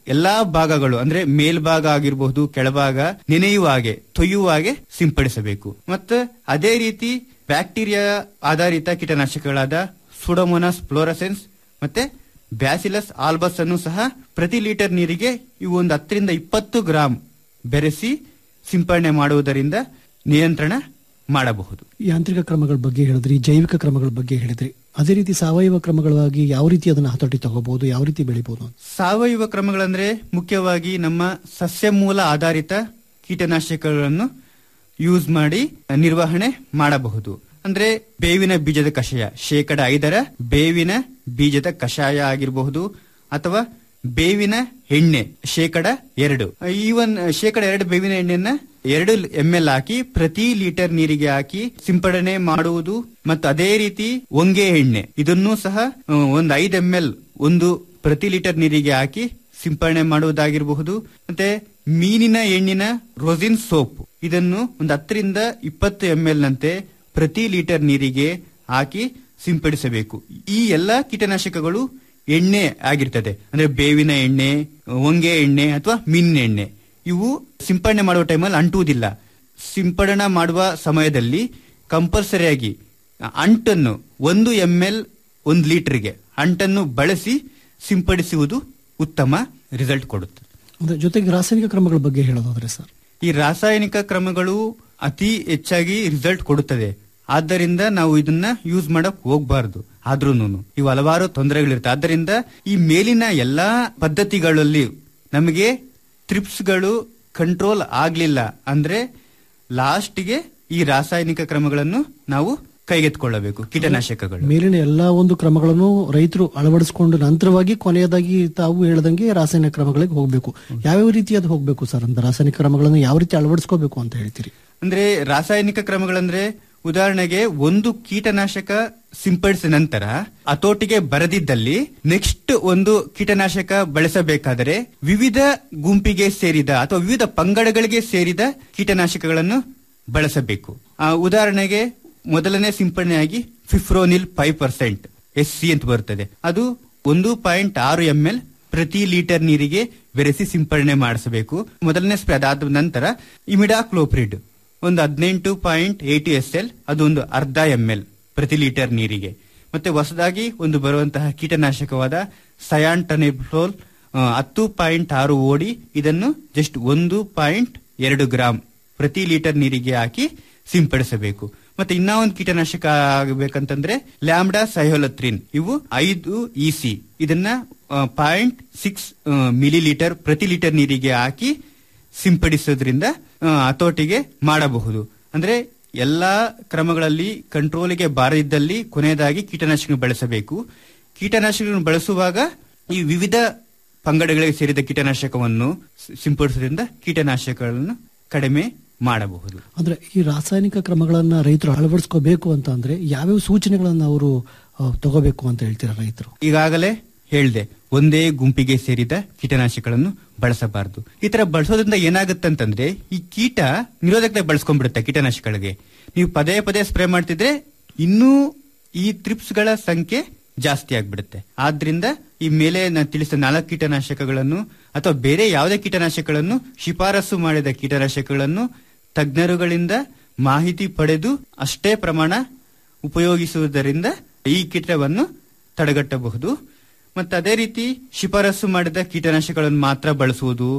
[SPEAKER 4] ಎಲ್ಲಾ ಭಾಗಗಳು ಅಂದ್ರೆ ಮೇಲ್ಭಾಗ ಆಗಿರಬಹುದು ಕೆಳಭಾಗ ನೆನೆಯುವ ಹಾಗೆ ತೊಯ್ಯುವ ಹಾಗೆ ಸಿಂಪಡಿಸಬೇಕು ಮತ್ತೆ ಅದೇ ರೀತಿ ಬ್ಯಾಕ್ಟೀರಿಯಾ ಆಧಾರಿತ ಕೀಟನಾಶಕಗಳಾದ ಸುಡೋಮೋನಾಸ್ ಫ್ಲೋರಸೆನ್ಸ್ ಮತ್ತೆ ಬ್ಯಾಸಿಲಸ್ ಆಲ್ಬಸ್ ಅನ್ನು ಸಹ ಪ್ರತಿ ಲೀಟರ್ ನೀರಿಗೆ ಇವು ಒಂದು ಹತ್ತರಿಂದ ಇಪ್ಪತ್ತು ಗ್ರಾಂ ಬೆರೆಸಿ ಸಿಂಪಡಣೆ ಮಾಡುವುದರಿಂದ ನಿಯಂತ್ರಣ ಮಾಡಬಹುದು
[SPEAKER 3] ಯಾಂತ್ರಿಕ ಕ್ರಮಗಳ ಬಗ್ಗೆ ಹೇಳಿದ್ರಿ ಜೈವಿಕ ಕ್ರಮಗಳ ಬಗ್ಗೆ ಹೇಳಿದ್ರಿ ಅದೇ ರೀತಿ ಸಾವಯವ ಕ್ರಮಗಳಾಗಿ ಯಾವ ರೀತಿ ಅದನ್ನ ಹತೋಟಿ ತಗೋಬಹುದು ಯಾವ ರೀತಿ ಬೆಳಿಬಹುದು ಅಂತ
[SPEAKER 4] ಸಾವಯವ ಕ್ರಮಗಳಂದ್ರೆ ಮುಖ್ಯವಾಗಿ ನಮ್ಮ ಸಸ್ಯ ಮೂಲ ಆಧಾರಿತ ಕೀಟನಾಶಕಗಳನ್ನು ಯೂಸ್ ಮಾಡಿ ನಿರ್ವಹಣೆ ಮಾಡಬಹುದು ಅಂದ್ರೆ ಬೇವಿನ ಬೀಜದ ಕಷಾಯ ಶೇಕಡ ಐದರ ಬೇವಿನ ಬೀಜದ ಕಷಾಯ ಆಗಿರಬಹುದು ಅಥವಾ ಬೇವಿನ ಎಣ್ಣೆ ಶೇಕಡ ಎರಡು ಈವನ್ ಶೇಕಡ ಎರಡು ಬೇವಿನ ಎಣ್ಣೆಯನ್ನ ಎರಡು ಎಂ ಎಲ್ ಹಾಕಿ ಪ್ರತಿ ಲೀಟರ್ ನೀರಿಗೆ ಹಾಕಿ ಸಿಂಪಡಣೆ ಮಾಡುವುದು ಮತ್ತು ಅದೇ ರೀತಿ ಹೊಂಗೆ ಎಣ್ಣೆ ಇದನ್ನು ಸಹ ಆ, ಒಂದು ಐದು ಎಂ ಎಲ್ ಒಂದು ಪ್ರತಿ ಲೀಟರ್ ನೀರಿಗೆ ಹಾಕಿ ಸಿಂಪಡಣೆ ಮಾಡುವುದಾಗಿರಬಹುದು ಮತ್ತೆ ಮೀನಿನ ಎಣ್ಣಿನ ರೋಸಿನ್ ಸೋಪ್ ಇದನ್ನು ಒಂದು ಹತ್ತರಿಂದ ಇಪ್ಪತ್ತು ಎಂ ಎಲ್ ನಂತೆ ಪ್ರತಿ ಲೀಟರ್ ನೀರಿಗೆ ಹಾಕಿ ಸಿಂಪಡಿಸಬೇಕು ಈ ಎಲ್ಲಾ ಕೀಟನಾಶಕಗಳು ಎಣ್ಣೆ ಆಗಿರ್ತದೆ ಅಂದ್ರೆ ಬೇವಿನ ಎಣ್ಣೆ ಹೊಂಗೆ ಎಣ್ಣೆ ಅಥವಾ ಮೀನಿನ ಎಣ್ಣೆ ಇವು ಸಿಂಪಡಣೆ ಮಾಡುವ ಟೈಮಲ್ಲಿ ಅಂಟುವುದಿಲ್ಲ ಸಿಂಪಡಣೆ ಮಾಡುವ ಸಮಯದಲ್ಲಿ ಕಂಪಲ್ಸರಿಯಾಗಿ ಅಂಟನ್ನು ಒಂದು ಎಂ ಎಲ್ ಒಂದು ಲೀಟರ್ಗೆ ಅಂಟನ್ನು ಬಳಸಿ ಸಿಂಪಡಿಸುವುದು ಉತ್ತಮ ರಿಸಲ್ಟ್ ಕೊಡುತ್ತದೆ
[SPEAKER 3] ಅಂದ್ರೆ ಜೊತೆಗೆ ರಾಸಾಯನಿಕ ಕ್ರಮಗಳ ಬಗ್ಗೆ ಹೇಳೋದಾದ್ರೆ ಸರ್
[SPEAKER 4] ಈ ರಾಸಾಯನಿಕ ಕ್ರಮಗಳು ಅತಿ ಹೆಚ್ಚಾಗಿ ರಿಸಲ್ಟ್ ಕೊಡುತ್ತದೆ ಆದ್ದರಿಂದ ನಾವು ಇದನ್ನ ಯೂಸ್ ಮಾಡಕ್ ಹೋಗ್ಬಾರ್ದು ಆದ್ರೂನು ಇವು ಹಲವಾರು ತೊಂದರೆಗಳಿರುತ್ತೆ ಆದ್ದರಿಂದ ಈ ಮೇಲಿನ ಎಲ್ಲಾ ಪದ್ಧತಿಗಳಲ್ಲಿ ನಮಗೆ ತ್ರಿಪ್ಸ್ಗಳು ಕಂಟ್ರೋಲ್ ಆಗ್ಲಿಲ್ಲ ಅಂದ್ರೆ ಲಾಸ್ಟ್ಗೆ ಈ ರಾಸಾಯನಿಕ ಕ್ರಮಗಳನ್ನು ನಾವು ಕೈಗೆತ್ಕೊಳ್ಳಬೇಕು ಕೀಟನಾಶಕಗಳು
[SPEAKER 3] ಮೇಲಿನ ಎಲ್ಲಾ ಒಂದು ಕ್ರಮಗಳನ್ನು ರೈತರು ಅಳವಡಿಸಿಕೊಂಡು ನಂತರವಾಗಿ ಕೊನೆಯದಾಗಿ ತಾವು ಹೇಳ್ದಂಗೆ ರಾಸಾಯನಿಕ ಕ್ರಮಗಳಿಗೆ ಹೋಗ್ಬೇಕು ಯಾವ್ಯಾವ ರೀತಿ ಅದು ಹೋಗ್ಬೇಕು ಸರ್ ಅಂತ ರಾಸಾಯನಿಕ ಕ್ರಮಗಳನ್ನು ಯಾವ ರೀತಿ ಅಳವಡಿಸ್ಕೋಬೇಕು ಅಂತ ಹೇಳ್ತೀರಿ
[SPEAKER 4] ಅಂದ್ರೆ ರಾಸಾಯನಿಕ ಕ್ರಮಗಳಂದ್ರೆ ಉದಾಹರಣೆಗೆ ಒಂದು ಕೀಟನಾಶಕ ಸಿಂಪಡಿಸಿದ ನಂತರ ಹತೋಟಿಗೆ ಬರದಿದ್ದಲ್ಲಿ ನೆಕ್ಸ್ಟ್ ಒಂದು ಕೀಟನಾಶಕ ಬಳಸಬೇಕಾದರೆ ವಿವಿಧ ಗುಂಪಿಗೆ ಸೇರಿದ ಅಥವಾ ವಿವಿಧ ಪಂಗಡಗಳಿಗೆ ಸೇರಿದ ಕೀಟನಾಶಕಗಳನ್ನು ಬಳಸಬೇಕು ಆ, ಉದಾಹರಣೆಗೆ ಮೊದಲನೇ ಸಿಂಪಡಣೆಯಾಗಿ fipronil five percent S C ಅಂತ ಬರುತ್ತದೆ ಅದು ಒಂದು ಪಾಯಿಂಟ್ ಆರು ಎಂ ಎಲ್ ಪ್ರತಿ ಲೀಟರ್ ನೀರಿಗೆ ಬೆರೆಸಿ ಸಿಂಪಡಣೆ ಮಾಡಿಸಬೇಕು ಮೊದಲನೇ ಸ್ಪ್ರೇ ಅದಾದ ನಂತರ ಇಮಿಡಾಕ್ಲೋಪ್ರಿಡ್ ಒಂದು ಹದಿನೆಂಟು ಪಾಯಿಂಟ್ ಏಯ್ಟಿ ಎಸ್ ಎಲ್ ಅದು ಒಂದು ಅರ್ಧ ಎಂ ಎಲ್ ಪ್ರತಿ ಲೀಟರ್ ನೀರಿಗೆ ಮತ್ತೆ ಹೊಸದಾಗಿ ಒಂದು ಬರುವಂತಹ ಕೀಟನಾಶಕವಾದ ಸಯಾಂಟನಿಫ್ಲೋಲ್ ಹತ್ತು ಪಾಯಿಂಟ್ ಆರು ಓಡಿ ಇದನ್ನು ಜಸ್ಟ್ ಒಂದು ಪಾಯಿಂಟ್ ಎರಡು ಗ್ರಾಂ ಪ್ರತಿ ಲೀಟರ್ ನೀರಿಗೆ ಹಾಕಿ ಸಿಂಪಡಿಸಬೇಕು ಮತ್ತೆ ಇನ್ನ ಒಂದು ಕೀಟನಾಶಕ ಆಗಬೇಕಂತಂದ್ರೆ ಲ್ಯಾಂಬ್ಡಾ ಸೈಹೋಲತ್ರಿನ್ ಇವು ಐದು ಇಸಿ ಇದನ್ನ ಪಾಯಿಂಟ್ ಸಿಕ್ಸ್ ಮಿಲಿ ಲೀಟರ್ ಪ್ರತಿ ಲೀಟರ್ ನೀರಿಗೆ ಹಾಕಿ ಸಿಂಪಡಿಸೋದ್ರಿಂದ ಆ, ಹತೋಟಿಗೆ ಮಾಡಬಹುದು ಅಂದ್ರೆ ಎಲ್ಲಾ ಕ್ರಮಗಳಲ್ಲಿ ಕಂಟ್ರೋಲಿಗೆ ಬಾರದಿದ್ದಲ್ಲಿ ಕೊನೆಯದಾಗಿ ಕೀಟನಾಶಕ ಬಳಸಬೇಕು ಕೀಟನಾಶಕಗಳನ್ನು ಬಳಸುವಾಗ ಈ ವಿವಿಧ ಪಂಗಡಗಳಿಗೆ ಸೇರಿದ ಕೀಟನಾಶಕವನ್ನು ಸಿ- ಸಿಂಪಡಿಸೋದ್ರಿಂದ ಕೀಟನಾಶಕಗಳನ್ನು ಕಡಿಮೆ ಮಾಡಬಹುದು
[SPEAKER 3] ಅಂದ್ರೆ ಈ ರಾಸಾಯನಿಕ ಕ್ರಮಗಳನ್ನ ರೈತರು ಅಳವಡಿಸ್ಕೋಬೇಕು ಅಂತ ಅಂದ್ರೆ ಯಾವ್ಯಾವ ಸೂಚನೆಗಳನ್ನ ಅವರು ಆ, ತಗೋಬೇಕು ಅಂತ ಹೇಳ್ತೀರಾ ರೈತರು
[SPEAKER 4] ಈಗಾಗಲೇ ಹೇಳ್ದೆ ಒಂದೇ ಗುಂಪಿಗೆ ಸೇರಿದ ಕೀಟನಾಶಕಗಳನ್ನು ಬಳಸಬಾರದು ಈ ತರ ಬಳಸೋದ್ರಿಂದ ಏನಾಗುತ್ತಂತಂದ್ರೆ ಈ ಕೀಟ ನಿರೋಧಕತೆ ಬಳಸ್ಕೊಂಡ್ಬಿಡುತ್ತೆ ಕೀಟನಾಶಕಗಳಿಗೆ ನೀವು ಪದೇ ಪದೇ ಸ್ಪ್ರೇ ಮಾಡ್ತಿದ್ರೆ ಇನ್ನೂ ಈ ತ್ರಿಪ್ಸ್ಗಳ ಸಂಖ್ಯೆ ಜಾಸ್ತಿ ಆಗ್ಬಿಡುತ್ತೆ ಆದ್ರಿಂದ ಈ ಮೇಲೆ ನಾನು ತಿಳಿಸಿದ ನಾಲ್ಕು ಕೀಟನಾಶಕಗಳನ್ನು ಅಥವಾ ಬೇರೆ ಯಾವುದೇ ಕೀಟನಾಶಕಗಳನ್ನು ಶಿಫಾರಸು ಮಾಡಿದ ಕೀಟನಾಶಕಗಳನ್ನು ತಜ್ಞರುಗಳಿಂದ ಮಾಹಿತಿ ಪಡೆದು ಅಷ್ಟೇ ಪ್ರಮಾಣ ಉಪಯೋಗಿಸುವುದರಿಂದ ಈ ಕೀಟವನ್ನು ತಡೆಗಟ್ಟಬಹುದು ಮತ್ತು ಅದೇ ರೀತಿ ಶಿಫಾರಸು ಮಾಡಿದ ಕೀಟನಾಶಕಗಳನ್ನು ಮಾತ್ರ ಬಳಸುವುದು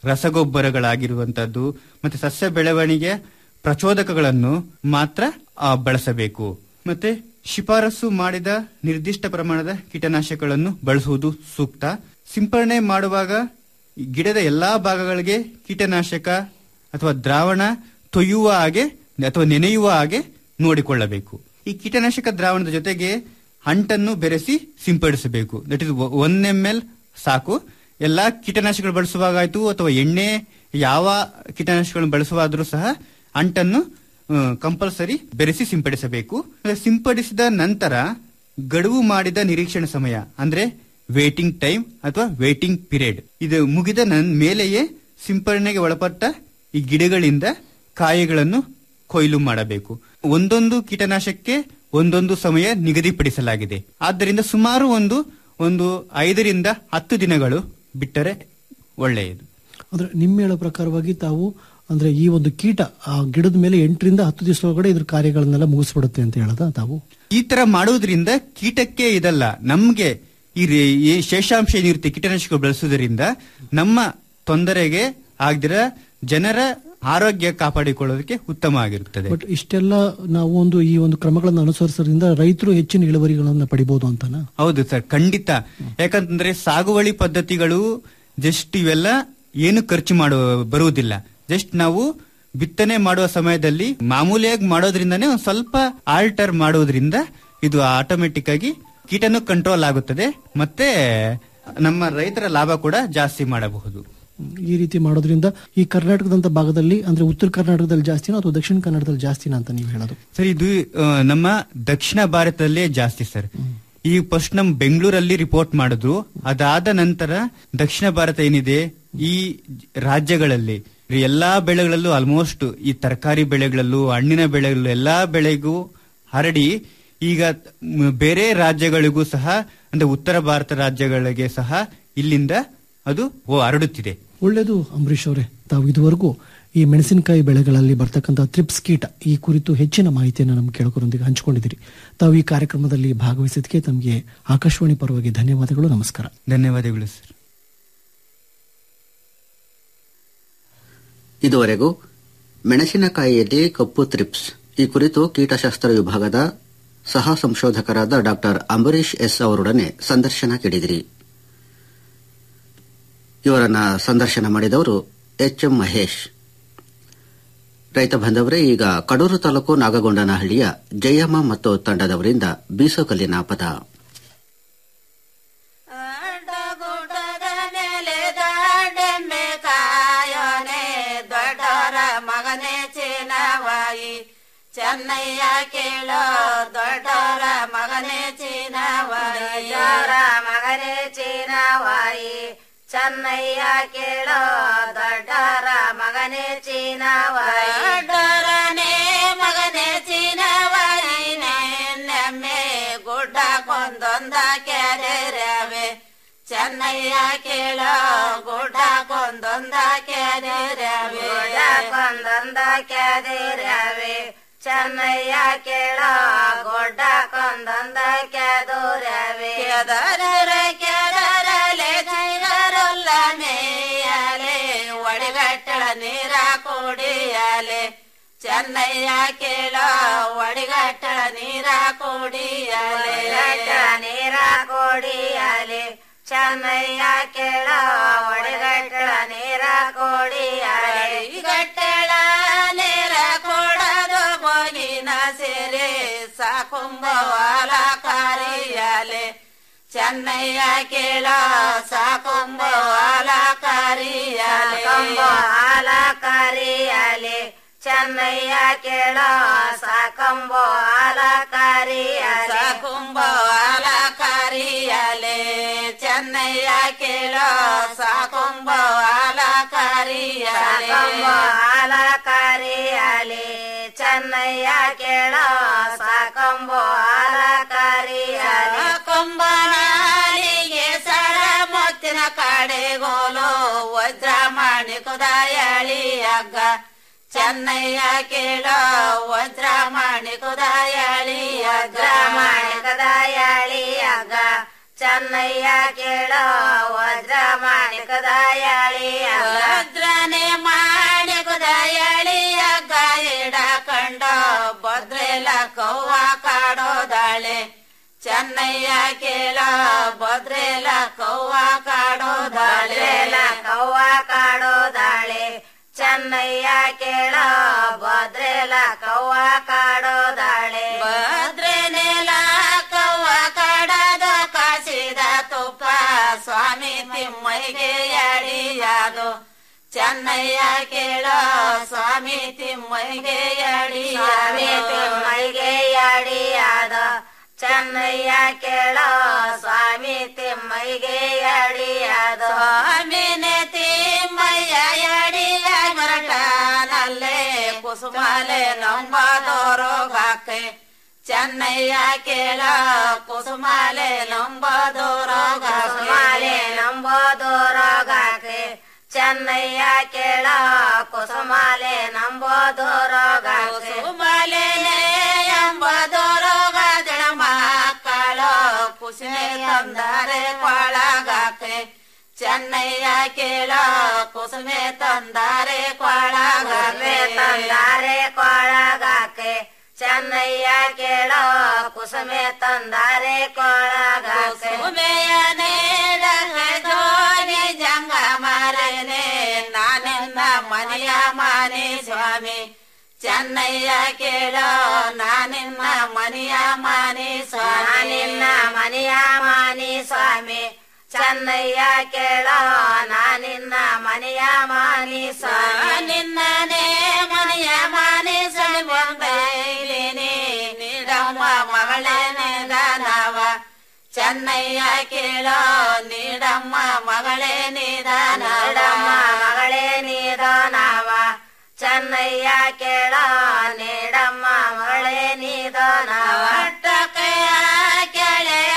[SPEAKER 4] ರಸಗೊಬ್ಬರಗಳಾಗಿರುವಂತದ್ದು ಮತ್ತೆ ಸಸ್ಯ ಬೆಳವಣಿಗೆ ಪ್ರಚೋದಕಗಳನ್ನು ಮಾತ್ರ ಆ, ಬಳಸಬೇಕು ಮತ್ತೆ ಶಿಫಾರಸು ಮಾಡಿದ ನಿರ್ದಿಷ್ಟ ಪ್ರಮಾಣದ ಕೀಟನಾಶಕಗಳನ್ನು ಬಳಸುವುದು ಸೂಕ್ತ ಸಿಂಪರಣೆ ಮಾಡುವಾಗ ಈ ಗಿಡದ ಎಲ್ಲಾ ಭಾಗಗಳಿಗೆ ಕೀಟನಾಶಕ ಅಥವಾ ದ್ರಾವಣ ತೊಯ್ಯುವ ಹಾಗೆ ಅಥವಾ ನೆನೆಯುವ ಹಾಗೆ ನೋಡಿಕೊಳ್ಳಬೇಕು ಈ ಕೀಟನಾಶಕ ದ್ರಾವಣದ ಜೊತೆಗೆ ಅಂಟನ್ನು ಬೆರೆಸಿ ಸಿಂಪಡಿಸಬೇಕು that is one M L ಸಾಕು ಎಲ್ಲಾ ಕೀಟನಾಶಕಗಳು ಬಳಸುವಾಗಾಯ್ತು ಅಥವಾ ಎಣ್ಣೆ ಯಾವ ಕೀಟನಾಶಕಗಳನ್ನು ಬಳಸುವಾದ್ರೂ ಸಹ ಅಂಟನ್ನು ಕಂಪಲ್ಸರಿ ಬೆರೆಸಿ ಸಿಂಪಡಿಸಬೇಕು ಅಂದ್ರೆ ಸಿಂಪಡಿಸಿದ ನಂತರ ಗಡುವು ಮಾಡಿದ ನಿರೀಕ್ಷಣೆ ಸಮಯ ಅಂದ್ರೆ ವೇಟಿಂಗ್ ಟೈಮ್ ಅಥವಾ ವೇಟಿಂಗ್ ಪೀರಿಯಡ್ ಇದು ಮುಗಿದ ನನ್ ಮೇಲೆಯೇ ಸಿಂಪರಣೆಗೆ ಒಳಪಟ್ಟ ಈ ಗಿಡಗಳಿಂದ ಕಾಯಿಗಳನ್ನು ಕೊಯ್ಲು ಮಾಡಬೇಕು ಒಂದೊಂದು ಕೀಟನಾಶಕಕ್ಕೆ ಒಂದೊಂದು ಸಮಯ ನಿಗದಿಪಡಿಸಲಾಗಿದೆ ಆದ್ದರಿಂದ ಸುಮಾರು ಒಂದು ಒಂದು ಐದರಿಂದ ಹತ್ತು ದಿನಗಳು ಬಿಟ್ಟರೆ ಒಳ್ಳೆಯದು
[SPEAKER 3] ಅಂದ್ರೆ ನಿಮ್ಮ ಹೇಳೋ ಪ್ರಕಾರವಾಗಿ ತಾವು ಅಂದ್ರೆ ಈ ಒಂದು ಕೀಟ ಆ ಗಿಡದ ಮೇಲೆ ಎಂಟರಿಂದ ಹತ್ತು ದಿವಸ ಒಳಗಡೆ ಇದ್ರ ಕಾರ್ಯಗಳನ್ನೆಲ್ಲ ಮುಗಿಸ್ಬಿಡುತ್ತೆ ಅಂತ ಹೇಳದ ತಾವು
[SPEAKER 4] ಈ ತರ ಮಾಡೋದ್ರಿಂದ ಕೀಟಕ್ಕೆ ಇದಲ್ಲ ನಮ್ಗೆ ಈ ರೇ- ಈ ಶೇಷಾಂಶ ಏನಿರುತ್ತೆ ಕೀಟನಾಶಕ ಬಳಸುವುದರಿಂದ ನಮ್ಮ ತೊಂದರೆಗೆ ಆಗದಿರ ಜನರ ಆರೋಗ್ಯ ಕಾಪಾಡಿಕೊಳ್ಳೋದಕ್ಕೆ ಉತ್ತಮ ಆಗಿರುತ್ತದೆ
[SPEAKER 3] ಬಟ್ ಇಷ್ಟೆಲ್ಲ ನಾವು ಒಂದು ಈ ಒಂದು ಕ್ರಮಗಳನ್ನು ಅನುಸರಿಸೋದ್ರಿಂದ ರೈತರು ಹೆಚ್ಚಿನ ಇಳುವರಿಗಳನ್ನ ಪಡಿಬಹುದು ಅಂತನಾ
[SPEAKER 4] ಹೌದು ಸರ್ ಖಂಡಿತ ಯಾಕಂತಂದ್ರೆ ಸಾಗುವಳಿ ಪದ್ಧತಿಗಳು ಜಸ್ಟ್ ಇವೆಲ್ಲ ಏನು ಖರ್ಚು ಮಾಡುವ ಬರುವುದಿಲ್ಲ ಜಸ್ಟ್ ನಾವು ಬಿತ್ತನೆ ಮಾಡುವ ಸಮಯದಲ್ಲಿ ಮಾಮೂಲಿಯಾಗಿ ಮಾಡೋದ್ರಿಂದಾನೇ ಒಂದ್ ಸ್ವಲ್ಪ ಆಲ್ಟರ್ ಮಾಡೋದ್ರಿಂದ ಇದು ಆಟೋಮೆಟಿಕ್ ಆಗಿ ಕೀಟನು ಕಂಟ್ರೋಲ್ ಆಗುತ್ತದೆ ಮತ್ತೆ ನಮ್ಮ ರೈತರ ಲಾಭ ಕೂಡ ಜಾಸ್ತಿ ಮಾಡಬಹುದು
[SPEAKER 3] ಈ ರೀತಿ ಮಾಡೋದ್ರಿಂದ ಈ ಕರ್ನಾಟಕದಂತ ಭಾಗದಲ್ಲಿ ಅಂದ್ರೆ ಉತ್ತರ ಕರ್ನಾಟಕದಲ್ಲಿ ಜಾಸ್ತಿನಾ ಅಥವಾ ದಕ್ಷಿಣ ಕನ್ನಡದಲ್ಲಿ ಜಾಸ್ತಿನಾ ಅಂತ ನೀವು ಹೇಳೋದು
[SPEAKER 4] ಸರ್ ಇದು ಆ, ನಮ್ಮ ದಕ್ಷಿಣ ಭಾರತದಲ್ಲೇ ಜಾಸ್ತಿ ಸರ್ ಈ ಫಸ್ಟ್ ನಮ್ ಬೆಂಗಳೂರಲ್ಲಿ ರಿಪೋರ್ಟ್ ಮಾಡಿದ್ರು ಅದಾದ ನಂತರ ದಕ್ಷಿಣ ಭಾರತ ಏನಿದೆ ಈ ರಾಜ್ಯಗಳಲ್ಲಿ ಎಲ್ಲಾ ಬೆಳೆಗಳಲ್ಲೂ ಆಲ್ಮೋಸ್ಟ್ ಈ ತರಕಾರಿ ಬೆಳೆಗಳಲ್ಲೂ ಹಣ್ಣಿನ ಬೆಳೆಗಳಲ್ಲೂ ಎಲ್ಲಾ ಬೆಳೆಗೂ ಹರಡಿ ಈಗ ಮ್, ಬೇರೆ ರಾಜ್ಯಗಳಿಗೂ ಸಹ ಅಂದ್ರೆ ಉತ್ತರ ಭಾರತ ರಾಜ್ಯಗಳಿಗೆ ಸಹ ಇಲ್ಲಿಂದ ಅದು ಓ ಹರಡುತ್ತಿದೆ
[SPEAKER 3] ಒಳ್ಳೆಯದು ಅಂಬರೀಶ್ ಅವರೇ ತಾವು ಇದುವರೆಗೂ ಈ ಮೆಣಸಿನಕಾಯಿ ಬೆಳೆಗಳಲ್ಲಿ ಬರ್ತಕ್ಕಂಥ ತ್ರಿಪ್ಸ್ ಕೀಟ ಈ ಕುರಿತು ಹೆಚ್ಚಿನ ಮಾಹಿತಿಯನ್ನು ನಮ್ಮ ಕೇಳಕರೊಂದಿಗೆ ಹಂಚಿಕೊಂಡಿದ್ದೀರಿ ತಾವು ಈ ಕಾರ್ಯಕ್ರಮದಲ್ಲಿ ಭಾಗವಹಿಸಿದ್ದಕ್ಕೆ ತಮಗೆ ಆಕಾಶವಾಣಿ ಪರವಾಗಿ ಧನ್ಯವಾದಗಳು ನಮಸ್ಕಾರ
[SPEAKER 4] ಧನ್ಯವಾದಗಳು ಸರ್
[SPEAKER 2] ಇದುವರೆಗೂ ಮೆಣಸಿನಕಾಯಿಯಲ್ಲಿ ಕಪ್ಪು ತ್ರಿಪ್ಸ್ ಈ ಕುರಿತು ಕೀಟಶಾಸ್ತ್ರ ವಿಭಾಗದ ಸಹ ಸಂಶೋಧಕರಾದ ಡಾಕ್ಟರ್ ಅಂಬರೀಶ್ ಎಸ್ ಅವರೊಡನೆ ಸಂದರ್ಶನ ಕೇಳಿದಿರಿ ಇವರನ್ನ ಸಂದರ್ಶನ ಮಾಡಿದವರು ಎಚ್ ಎಂ ಮಹೇಶ್ ರೈತ ಬಾಂಧವರೇ ಈಗ ಕಡೂರು ತಾಲೂಕು ನಾಗಗೊಂಡನಹಳ್ಳಿಯ ಜಯಮ್ಮ ಮತ್ತು ತಂಡದವರಿಂದ ಬೀಸೋಕಲ್ಲಿನ ಪದ
[SPEAKER 5] ಗುಡ್ಡದ ಮೇಲೆ ದಾಡೆಮ್ಮೆ ಕಾಯೋನೆ ದೊಡ್ಡವರ ಮಗನೇ ಚೀನವಾಯಿ ಚೆನ್ನಯ್ಯ ಕೇಳೋ ದೊಡ್ಡವರ ಮಗನೇ ಚೀನವಾಯಿ ಮಗನೇ ಚೀನವಾಯಿ ಚೆನ್ನಯ್ಯ ಕೇಳೋ ದೊಡ್ಡವರ ಮಗನೇ ಚೀನವಾಯಿ ದೊಡ್ಡರನೇ ಮಗನೇ ಚೀನವಾಯಿ ನೆಮ್ಮೆ ಗುಡ್ಡ ಕೊಂದೊಂದ ಕೆರೆರವೆ ಚೆನ್ನಯ್ಯ ಕೇಳೋ ಗುಡ್ಡ ಕೊಂದೊಂದ ಕೆರೆರವೆ ಕೊಂದೊಂದ ಕೆರೆರವೆ ಚೆನ್ನಯ್ಯ ಕೇಳೋ ಗುಡ್ಡ ಕೊಂದೊಂದ ಕೆದೂರವೆ ಕೆದರ ಕೆದರಲೆ ಜೈಗರಲ್ಲ ಮೇಯಲೆ ಒಡಿಗಟ್ಟಳ ನೀರ ಕುಡಿಯಲೆ ಚೆನ್ನಯ್ಯ ಕೇಳೋ ಒಡಿಗಟ್ಟಳ ನೀರ ಕುಡಿಯಲೆ ನೀರ ಕುಡಿಯಲೆ ಚೆನ್ನಯ್ಯ ಕೇಳೋ ಒಡಿಗಟ್ಟಳ ನೀರ ಕುಡಿಯಲೆ ಗಟ್ಟಳ ನೀರ ಕೊಡದು ಬೋಗಿನ ಸೇರೆ ಸಾಕುಂಬವಾಲ ಕಾರಿಯಲೆ ಚೆನ್ನಯ್ಯ ಕೇಳೋ ಸಾಕುಂಬವಾಲ ಕಾರಿಯಲೆ ಹಾಲ ಕಾರಿಯಲೆ ಚೆನ್ನಯ್ಯ ಕೇಳೋ ಸಾಕಂಬೋ ಹಾಲ ಕಾರಿಯಲೆ ಸಾಕುಂಬೋ ಹಾಲ ಕಾರಿಯಲೆ ಚೆನ್ನಯ್ಯ ಕೇಳೋ ಸಾಕುಂಬೋ ಹಾಲ ಕಾರಿಯಲೆ ಹಾಲ ಕಾರಿಯಲೆ ಚೆನ್ನಯ್ಯ ಕೇಳೋ ಸಾಕಂಬೋ ಹಾಲ ಕಾರಿಯಲೆ ಕೊಂಬನಾಲಿಗೆ ಸರ ಮುತ್ತಿನ ಕಡೆಗೋಲು ವಜ್ರ ಮಾಣಿಕದ ಎಳಿಯಗ್ಗ ಚೆನ್ನಯ್ಯ ಕೇಳೋ ವಜ್ರ ಮಾಣಿಕದ ಎಳಿಯಗ್ಗ ಮಾಣಿಕದ ಎಳಿಯಗ್ಗ ಚೆನ್ನಯ್ಯ ಕೇಳೋ ವಜ್ರ ಮಾಣಿಕದ ಎಳಿಯಗ್ಗ ವಜ್ರನೆ ಮಾಣಿಕದ ಎಳಿಯಗ್ಗ ಇಡ ಕಂಡೋ ಭದ್ರೆಲ ಕವ್ವ ಕಾಡೋದಾಳೆ ಚೆನ್ನಯ್ಯ ಕೇಳ ಭದ್ರೆಲ ಕವ್ವ ಕಾಡೋದಾಳೆ ಕವ್ವ ಕಾಡೋದಾಳೆ ಚೆನ್ನಯ್ಯ ಕೇಳ ಭದ್ರೆಲ ಕವ್ವ ಕಾಡೋದಾಳೆ ಭದ್ರೆನೆಲ ಕವ್ವ ಕಾಡದ ಕಾಸಿದ ತುಪ್ಪ ಸ್ವಾಮಿ ತಿಮ್ಮಯ್ಯಗೆ ಅಡಿಯಾದು ಚೆನ್ನಯ್ಯ ಕೇಳ ಸ್ವಾಮಿ ತಿಮ್ಮಯ್ಯಗೆ ಅಡಿಯಾದ ತಿಮ್ಮಯ್ಯಗೆ ಅಡಿಯಾದ ಚೆನ್ನಯ್ಯ ಕೇಳೋ ಸ್ವಾಮಿ ತಿಮ್ಮಯ್ಯಗೆ ಅಡಿಯಾದ ಸ್ವಾಮಿನೇ ತಿಮ್ಮಯ್ಯ ಅಡಿಯ ಮರಟನಲ್ಲೇ ಕುಸುಮಾಲೆ ನಂಬದೋರೋ ಗಾಕೆ ಚೆನ್ನಯ್ಯ ಕೇಳ ಕುಸುಮಾಲೆ ನಂಬದೋರೋ ಕುಸುಮಾಲೆ ನಂಬದೋರೋ ಗಾಕೆ ಚೆನ್ನಯ್ಯ ಕೇಳ ಕುಸುಮಾಲೆ ನಂಬೋದು ರೋಗ ಕುಸುಮಾಲೆ ಎಂಬುದು ರೋಗ ಜನ ಮಕ್ಕಳು ಕುಸಿಮೆ ತಂದರೆ ಕೊಳಗಾಕೆ ಚೆನ್ನಯ್ಯ ಕೇಳ ಕುಸುಮೆ ತಂದರೆ ಕೊಳಗಾಕೆ ತಂದರೆ ಕೊಳಗಾಕೆ ಚೆನ್ನಯ್ಯ ಕೇಳ ಕುಸುಮೆ ತಂದರೆ ಕೊಳಗಾಕೆ ಕುಸುಮೆಯ ನೇಡಕ್ಕೆ ಜೋಗಿ ಜಂಗ ಮಾರನೆ ನಾನಿನ್ನ ಮನೆಯ ಮಾನೆ ಸ್ವಾಮಿ ಚೆನ್ನಯ್ಯ ಕೇಳೋ ನಾನಿನ್ನ ಮನೆಯ ಮಾನಿ ಸ್ವಾಮಿ ನಿನ್ನ ಮನೆಯ ಮಾನಿ ಸ್ವಾಮಿ ಚೆನ್ನಯ್ಯ ಕೇಳೋ ನಾನಿನ್ನ ಮನೆಯ ಮಾನಿ ಸ್ವಾಮಿ ನಿನ್ನನೇ ಮನೆಯ ಮಾನಿ ಸ್ವಾಮಿ ಬಂದೈಲಿನಿ ನೀಡಮ್ಮ ಮಗಳೇನೆ ದಾನವ ಚೆನ್ನಯ್ಯ ಕೇಳೋ ನೀಡಮ್ಮ ಮಗಳೇ ನಿಧಾನ ನೀಡಮ್ಮ ಮಗಳೇ ನಿಧಾನವ ಚೆನ್ನಯ್ಯ ಕೇಳೋ ನೀಡಮ್ಮ ಮಗಳೇ ನಿಧಾನವ ಕೈಯ ಕೆಳೆಯ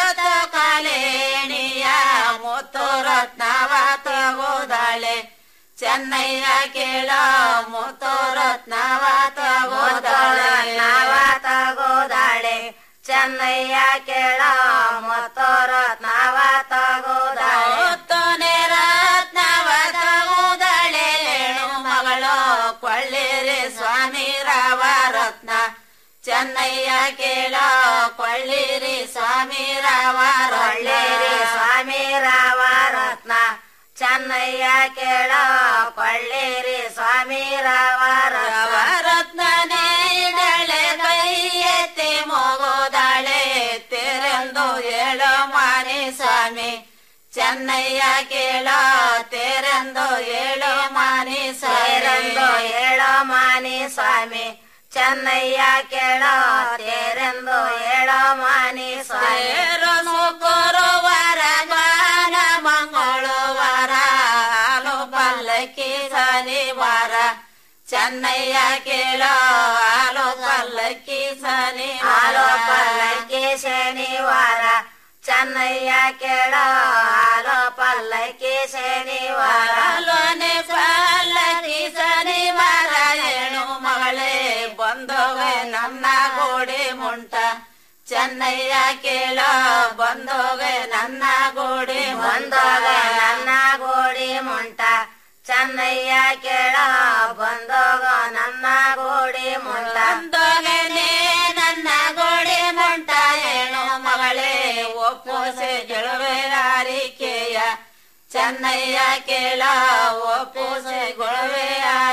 [SPEAKER 5] ಕಾಲೇಣಿಯ ಮುತ್ತು ರತ್ನವ ತಗೋದಾಳೆ ಚೆನ್ನಯ್ಯ ಕೇಳೋ ಮುತ್ತು ರತ್ನವ ತಗೋದಾಳೆ ನವ ತಗೋದಾಳೆ ಚೆನ್ನಯ್ಯ ಕೇಳೋ ಮುತ್ತು ರತ್ನವ ತಗೋದಾಳೆ ಮುತ್ತುನೆ ರತ್ನವ ತಗೋದಾಳೆ ಹೇಳು ಮಗಳು ಕೊಳ್ಳಿರಿ ಸ್ವಾಮಿ ರಾವ ರತ್ನ ಚೆನ್ನಯ್ಯ ಕೇಳೋ ಕೊಳ್ಳಿರಿ ಸ್ವಾಮಿ ರಾವ ಕೊಳ್ಳಿರಿ ಸ್ವಾಮಿ ರಾವ ರತ್ನ ಚೆನ್ನಯ್ಯ ಕೇಳೋ ಕೊಳ್ಳಿರಿ ಸ್ವಾಮಿ ರಾವ ರವ ರತ್ನನೇ ಇಡಳೆ ಕೈ ಎತ್ತಿ ಮೋಗೋದಾಳೆ ತೆರೆಂದು ಹೇಳೋ ಮಾನಿ ಸ್ವಾಮಿ ಚೆನ್ನಯ್ಯ ಕೇಳೋ ತೆರೆಂದು ಹೇಳೋ ಮಾನಿ ಸೇರೆಂದು ಹೇಳೋ ಮಾನಿ ಸ್ವಾಮಿ ಚೆನ್ನಯ್ಯ ಕೇಳೋ ತೇರೆಂದು ಹೇಳೋ ಮಾನಿ ಸ್ವಾಮಿ ಗುರುವಾರ ಬಾನ ಮಂಗಳವಾರ ಹಾಲು ಪಲ್ಲಕ್ಕಿ ಶನಿವಾರ ಚೆನ್ನಯ್ಯ ಕೇಳೋ ಹಾಲು ಪಲ್ಲಕ್ಕಿ ಶನಿ ಹಾಲು ಪಲ್ಲಕ್ಕಿ ಶನಿವಾರ ಚೆನ್ನಯ್ಯ ಕೇಳೋ ಹಾಲು ಪಲ್ಲಕ್ಕಿ ಶನಿವಾರ ಲೋನೆ ಪಲ್ಲಕ್ಕಿ ಶನಿವಾರ ಹೇಳು ಮಗಳೇ ಬಂದೋವೆ ನನ್ನ ಗೋಡಿ ಮುಂಟ ಚೆನ್ನಯ್ಯ ಕೇಳೋ ಬಂದೋಗೆ ನನ್ನ ಗೋಡಿ ಬಂದೋಗೆ ನನ್ನ ಗೋಡಿ ಮುಂಟ ಚೆನ್ನಯ್ಯ ಕೇಳೋ ಬಂದೋಗ ನನ್ನ ಗೋಡಿ ಮುಂಟ ಬಂದೋಗೆ ನನ್ನ ಗೋಡಿ ಮುಂಟ ಹೇಳು ಮಗಳೇ ಒಪ್ಪೋಸೆ ಗೆಳುವೆ ಹಾರಿಕೆಯ ಚೆನ್ನಯ್ಯ ಕೇಳ ಒಪ್ಪೋಸೆ ಗೊಳವೆ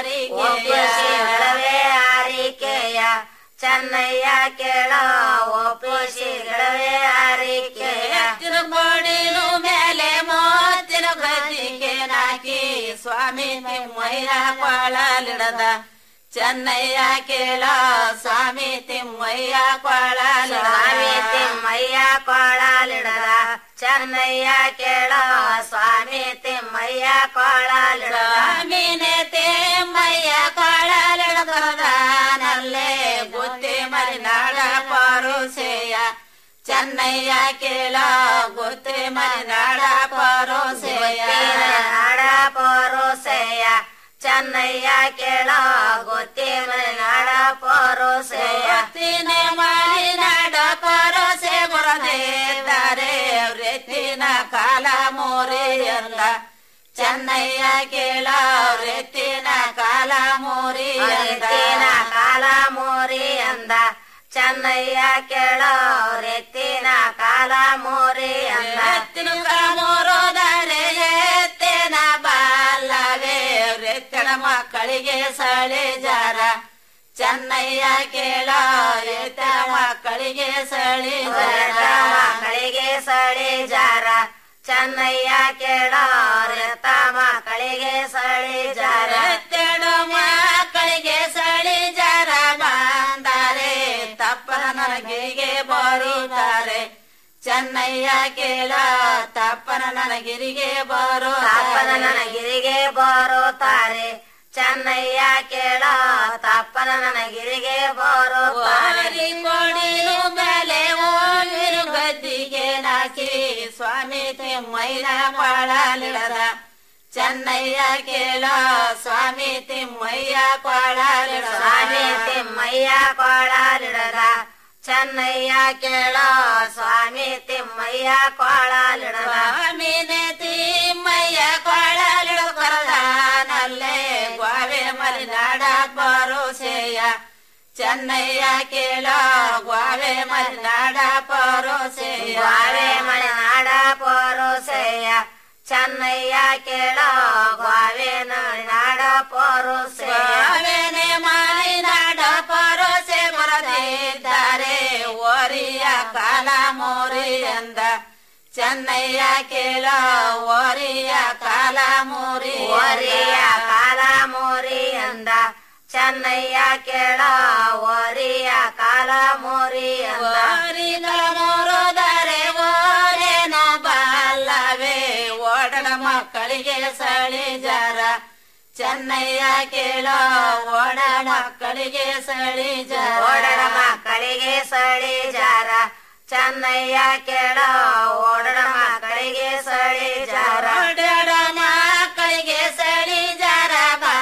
[SPEAKER 5] ಹಾರಿಕೆಯ ಹಾರಿಕೆಯ ಚೆನ್ನಯ್ಯ ಕೇಳ ಒಪ್ಪೋಸಿ ಗೆಳವೆ ಹಾರಿಕೆಯ ತಿರುಗೋಡಿನು ಮೇಲೆ ಮೋತಿನ ಗದಿಗೆ ನಾಕಿ ಸ್ವಾಮಿ ತಿಮ್ಮಯ್ಯ ಕೊಳಲಿಡದ ಚೆನ್ನಯ್ಯ ಕೇಳ ಸ್ವಾಮಿ ತಿಮ್ಮಯ್ಯ ಕೊಳಲಿಡ ತಿಮ್ಮಯ್ಯ ಕೊಳಲಿಡದ ಚೆನ್ನಯ್ಯ ಕೇಳ ಸ್ವಾಮಿ ತಿಮ್ಮಯ್ಯ ಕೊಳಲಿಡ ಸ್ವಾಮಿನೇ ತಿಮ್ಮಯ್ಯ ಕೊಳಲಿಡದನಲ್ಲೇ ಬುದ್ಧಿ ಮರಿನಾಡ ಪರುಸೆಯ ಚೆನ್ನಯ್ಯ ಕೇಳ ಗುತ್ತಿ ಮರಿನಾಡ ಪರೋಸೆಯ ನಾಡ ಪರೋಸೆಯ ಚೆನ್ನಯ್ಯ ಕೇಳ ಗೊತ್ತಿ ಮರಿನಾಡ ಪರೋಸೆಯ ತಿನೆ ಮರಿನಾಡ ಪರೋಸೆ ಬರದಿದ್ದಾರೆ ರೆತ್ತಿನ ಕಾಲ ಮೋರಿಯಲ್ಲ ಚೆನ್ನಯ್ಯ ಕೇಳ ರೆತ್ತಿನ ಕಾಲ ಮೋರಿ ರೆತ್ತಿನ ಕಾಲ ಮೋರಿ ಅಂದ ಚೆನ್ನಯ್ಯ ಕೇಳ ರೆತ್ತಿನ ಕಾಲ ಮೋರಿ ಅಂದ ಎತ್ತಿನ ಮೋರೋದರೆ ಎತ್ತಿನ ಬಾಲವೇ ರೆತ್ತಿನ ಮಕ್ಕಳಿಗೆ ಸಳೆ ಜಾರ ಚೆನ್ನಯ್ಯ ಕೇಳ ಎತ್ತ ಮಕ್ಕಳಿಗೆ ಸಳಿ ಮಕ್ಕಳಿಗೆ ಸಳಿ ಜಾರ ಚೆನ್ನಯ್ಯ ಕೇಳ ರಥ ಮಕ್ಕಳಿಗೆ ಸಳಿ ಜಾರ ತೆಡು ಮಕ್ಕಳಿಗೆ ಸಳಿ ಜಾರ ಬಂದರೆ ತಪ್ಪನ ನನಗಿರಿಗೆ ಬರುತ್ತಾರೆ ಚೆನ್ನಯ್ಯ ಕೇಳ ತಪ್ಪನ ನನಗಿರಿಗೆ ಬರೋ ತಪ್ಪನ ನನಗಿರಿಗೆ ಬರುತ್ತಾರೆ ಚೆನ್ನಯ್ಯ ಕೇಳ ತಪ್ಪನ ನನಗಿರಿಗೆ ಬರುತ್ತಾರೆ ಕೊಡಿಲು ಮೇಲೆ ಓವಿರು ಗದ್ದಿಗೆ ನಾಕಿ ಸ್ವಾಮಿ ತಿಮ್ಮಯ್ಯನ ಬಾಳಲಿಡದ ಚೆನ್ನಯ್ಯ ಕೇಳೋ ಸ್ವಾಮಿ ತಿಮ್ಮಯ್ಯ ಕೊಳಲಿಡ ಸ್ವಾಮಿ ತಿಮ್ಮಯ್ಯ ಕೊಳಲಿಡದ ಚೆನ್ನಯ್ಯ ಕೇಳೋ ಸ್ವಾಮಿ ತಿಮ್ಮಯ್ಯ ಕೊಳಲಿಡದ ಸ್ವಾಮಿನೇ ತಿಮ್ಮಯ್ಯ ಕೊಳಲಿಡ ಕೊರದಾನಲ್ಲೇ ಗೋವೆ ಮಲೆನಾಡ ಪರೋಸೆಯ ಚೆನ್ನಯ್ಯ ಕೇಳೋ ಗೋವೆ ಮಲೆನಾಡ ಪರೋಸೆಯ ಗೋವೆ ಮಲೆನಾಡ ಪರೋಸೆಯ ಚೆನ್ನಯ್ಯ ಕೇಳೋ ಗೋವೆ ನಾಡ ಪರೋಸೆ ಗೋವೆನೆ ಮಲೆನಾಡ ಪರೋಸೆ ಬರದಿದ್ದಾರೆ ಓರಿಯ ಕಾಲ ಮೋರಿ ಎಂದ ಚೆನ್ನಯ್ಯ ಕೇಳೋ ಓರಿಯ ಕಾಲ ಮೋರಿ ಓರಿಯ ಕಾಲ ಮೋರಿ ಎಂದ ಚೆನ್ನಯ್ಯ ಕೇಳೋ ಓರಿಯ ಕಾಲ ಮೋರಿ ಓರಿಗಳ ಮೋರೋದರೆ ಓರೇನ ಬಲ್ಲವೇ ಓಡನ ಮಕ್ಕಳಿಗೆ ಸಳಿ ಜರ ಚೆನ್ನಯ್ಯ ಕೇಳೋ ಓಡ ಮಕ್ಕಳಿಗೆ ಸಳಿ ಜರ ಓಡನ ಮಕ್ಕಳಿಗೆ ಸಳಿ ಜರ ಚೆನ್ನಯ್ಯ ಕೇಳೋ ಓಡನ ಮಕ್ಕಳಿಗೆ ಸಳಿ ಜರ ಓಡನ ಮಕ್ಕಳಿಗೆ ಸಳಿ ಜರ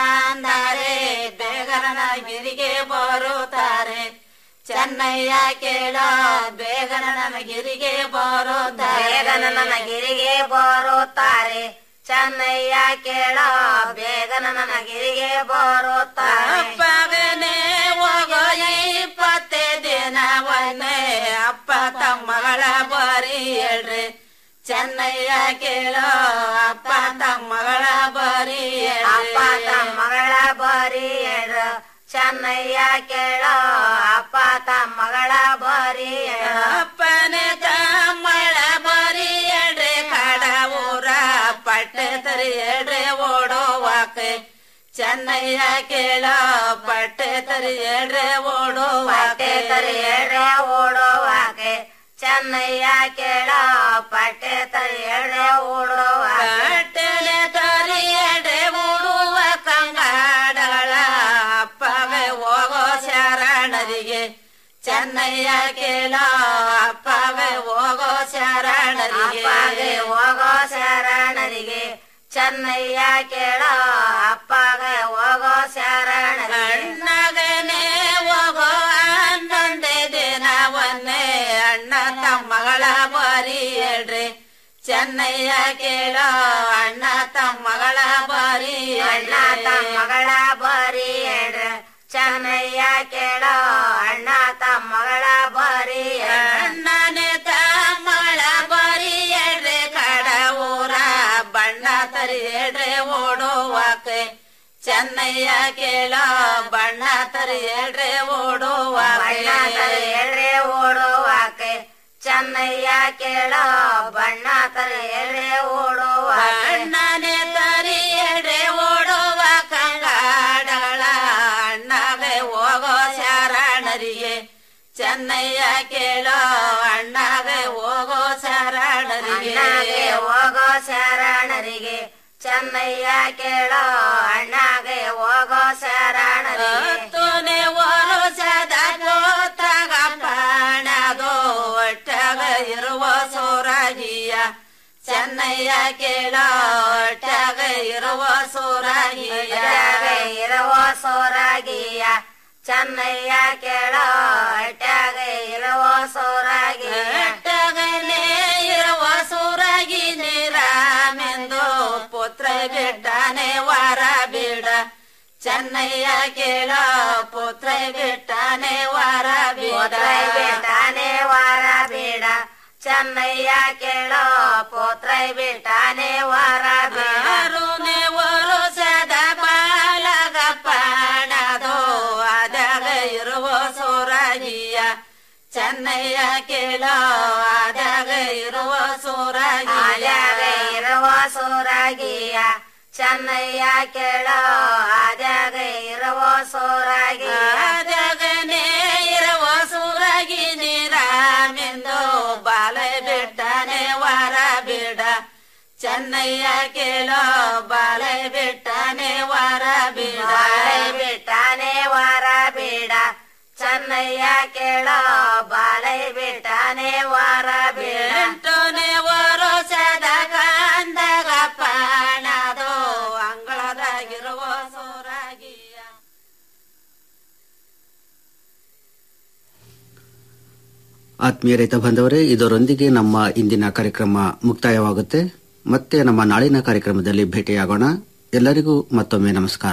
[SPEAKER 5] ಬಂದರೆ ಬೇಗನ ಗಿರಿಗೆ ಬರುತ್ತಾರೆ ಚೆನ್ನಯ್ಯ ಕೇಳೋ ಬೇಗನ ನಮಗಿರಿಗೆ ಬರುತ್ತಾರೆ ಬೇಗನ ನಮಗಿರಿಗೆ ಬರುತ್ತಾರೆ ಚೆನ್ನಯ್ಯ ಕೇಳೋ ಬೇಗನ ನಮಗಿರಿಗೆ ಬರುತ್ತಾರೆ ಅಪ್ಪಗನೆ ಹೋಗೋ ಇಪ್ಪತ್ತೇ ದಿನವನ್ನೇ ಅಪ್ಪ ತಮ್ಮಗಳ ಬರಿ ಹೇಳ್ರಿ ಚೆನ್ನಯ್ಯ ಕೇಳೋ ಅಪ್ಪ ತಮ್ಮಗಳ ಬರಿ ಅಪ್ಪ ತಮ್ಮಗಳ ಬರಿ ಹೇಳ್ರು ಚೆನ್ನಯ್ಯ ಕೇಳೋ ಅಪ್ಪ ತಮ್ಮಗಳ ಬರಿ ಅಪ್ಪನೇ ತಮ್ಮಳ ಬರಿ ಹೇಳ್ರಿ ಕಡ ಊರ ಪಟ್ಟೆ ತರಿ ಹೇಳ್ರಿ ಓಡೋವಾಕೆ ಚೆನ್ನಯ್ಯ ಕೇಳೋ ಪಟ್ಟೆ ತರಿ ಹೇಳ್ರೆ ಓಡೋವಾಕೆ ತರಿ ಹೇಳ್ರೆ ಓಡೋವಾಕೆ ಚೆನ್ನಯ್ಯ ಕೇಳೋ ಪಟ್ಟೆ ತರಿ ಹೇಳ್ರೆ ಓಡೋವಾಕೆ ಪಟ್ಟೆಲೆ ತರಿ ಹೇಳ್ರೆ ಓಡುವ ಕಂಗಾಡಗಳ ಅಪ್ಪವೇ ಹೋಗೋ ಶರಣರಿಗೆ ಚೆನ್ನಯ್ಯ ಕೇಳೋ ಅಪ್ಪವೇ ಹೋಗೋ ಶರಣರಿಗೆ ಹೋಗೋ ಶರಣರಿಗೆ ಚೆನ್ನಯ್ಯ ಕೇಳೋ ಅಪ್ಪಗೆ ಹೋಗೋ ಶರಣ ಅಣ್ಣಗನೆ ಹೋಗೋ ಹನ್ನೊಂದೇ ದಿನವನ್ನೇ ಅಣ್ಣ ತಮ್ಮಗಳ ಬರಿ ಹೇಳ್ರಿ ಚೆನ್ನಯ್ಯ ಕೇಳೋ ಅಣ್ಣ ತಮ್ಮಗಳ ಬರಿ ಅಣ್ಣ ತಮ್ಮಗಳ ಬರಿ ಹೇಳ್ರಿ ಚೆನ್ನಯ್ಯ ಕೇಳೋ ಅಣ್ಣ ತಮ್ಮಗಳ ಬರಿ ಅಣ್ಣನೇ ತಮ್ಮಗಳ ಬರಿ ಹೇಳ್ರಿ ಕಡ ಊರ ಬಣ್ಣ ತರಿ ಹೇಳ್ರಿ ಓಡುವಾಕೆ ಚೆನ್ನಯ್ಯ ಕೇಳೋ ಬಣ್ಣ ತರಿ ಹೇಳ್ರಿ ಓಡುವಾಕೆ ಹೇಳ್ರಿ ಓಡುವಾಕೆ ಚೆನ್ನಯ್ಯ ಕೇಳೋ ಬಣ್ಣ ತರಿ ಹೇಳ್ರಿ ಓಡುವ ಅಣ್ಣನೇ ತರಿ ಹೇಳ್ರಿ ಓಡುವ ಕಂಗಾಡಗಳ ಅಣ್ಣಗೆ ಹೋಗೋ ಶರಣರಿಗೆ ಚೆನ್ನಯ್ಯ ಕೇಳೋ ಅಣ್ಣಗೆ ಹೋಗೋ ಶರಣರಿಗೆ ಹೋಗೋ ಶರಣರಿಗೆ ಚೆನ್ನಯ್ಯ ಕೇಳೋ ಅಣ್ಣಗೆ ಹೋಗೋ ಶರಣರಿಗೆ ವರುಷದ ಗೋತ್ರಗ ಪಾಣಗೋ ಒಟ್ಟಗ ಇರುವ ಸೋರಾಗಿಯ ಚೆನ್ನಯ್ಯ ಕೇಳೋ ಒಟ್ಟಗ ಇರುವ ಸೋರಾಗಿಯ ಇರುವ ಸೋರಾಗಿಯ ಚೆನ್ನಯ್ಯ ಕೇಳೋ ಒಟ್ಟಗ ಇರುವ ಸೋರಾಗಿ ಒಟ್ಟಗನೇ ಇರುವ ಸೂರಾಗಿ ನೀರಾಮೆಂದು ಪುತ್ರ ಬಿಟ್ಟನೆ ವಾರ ಬಿಡ ಚೆನ್ನಯ್ಯ ಕೇಳೋ ಪುತ್ರ ಬಿಟ್ಟನೆ ವಾರ ಬಿಡ ಬಿಟ್ಟನೆ ವಾರ ಬಿಡ ಚೆನ್ನಯ್ಯ ಕೇಳೋ ಪುತ್ರ ಬಿಟ್ಟನೆ ವಾರ ಬಿಡರುನೆ ವರುಷದ ಬಾಲಗ ಪಾಣದೋ ಅದಾಗ ಇರುವ ಸೋರಾಗಿಯ ಚೆನ್ನಯ್ಯ ಕೇಳೋ ಆದಾಗ ಇರುವ ಸೋರಾಗಿಯ ಇರುವ ಸೋರಾಗಿಯ ಚೆನ್ನಯ್ಯ ಕೇಳೋ ಆದಾಗ ಇರುವ ಸೋರಾಗಿ ಆದಾಗನೇ ಇರುವ ಸೂರಾಗಿ ನೀರಾಮೆಂದು ಬಾಲ ಬಿಟ್ಟನೆ ವಾರ ಬಿಡ ಚೆನ್ನಯ್ಯ ಕೇಳೋ ಬಾಲ ಬಿಟ್ಟನೆ ವಾರ ಬಿಡ ಬಿಟ್ಟನೆ ವಾರ ಬಿಡ ಚೆನ್ನಯ್ಯ ಕೇಳೋ ಬಾಲೈ ಬಿಟ್ಟನೆ ವಾರ ಬಿಟ್ಟನೆ ವರುಷದ ಕಂದಗ ಪಾಣದೋ
[SPEAKER 2] ಆತ್ಮೀಯ ರೈತ ಬಾಂಧವರೇ ಇದರೊಂದಿಗೆ ನಮ್ಮ ಇಂದಿನ ಕಾರ್ಯಕ್ರಮ ಮುಕ್ತಾಯವಾಗುತ್ತೆ ಮತ್ತೆ ನಮ್ಮ ನಾಳಿನ ಕಾರ್ಯಕ್ರಮದಲ್ಲಿ ಭೇಟಿಯಾಗೋಣ ಎಲ್ಲರಿಗೂ ಮತ್ತೊಮ್ಮೆ ನಮಸ್ಕಾರ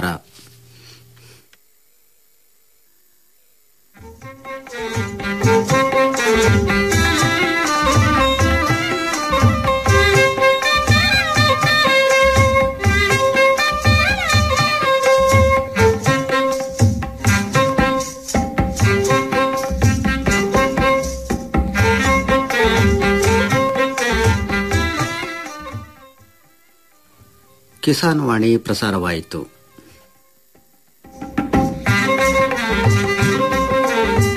[SPEAKER 2] ಕಿಸಾನ್ ವಾಣಿ ಪ್ರಸಾರವಾಯಿತು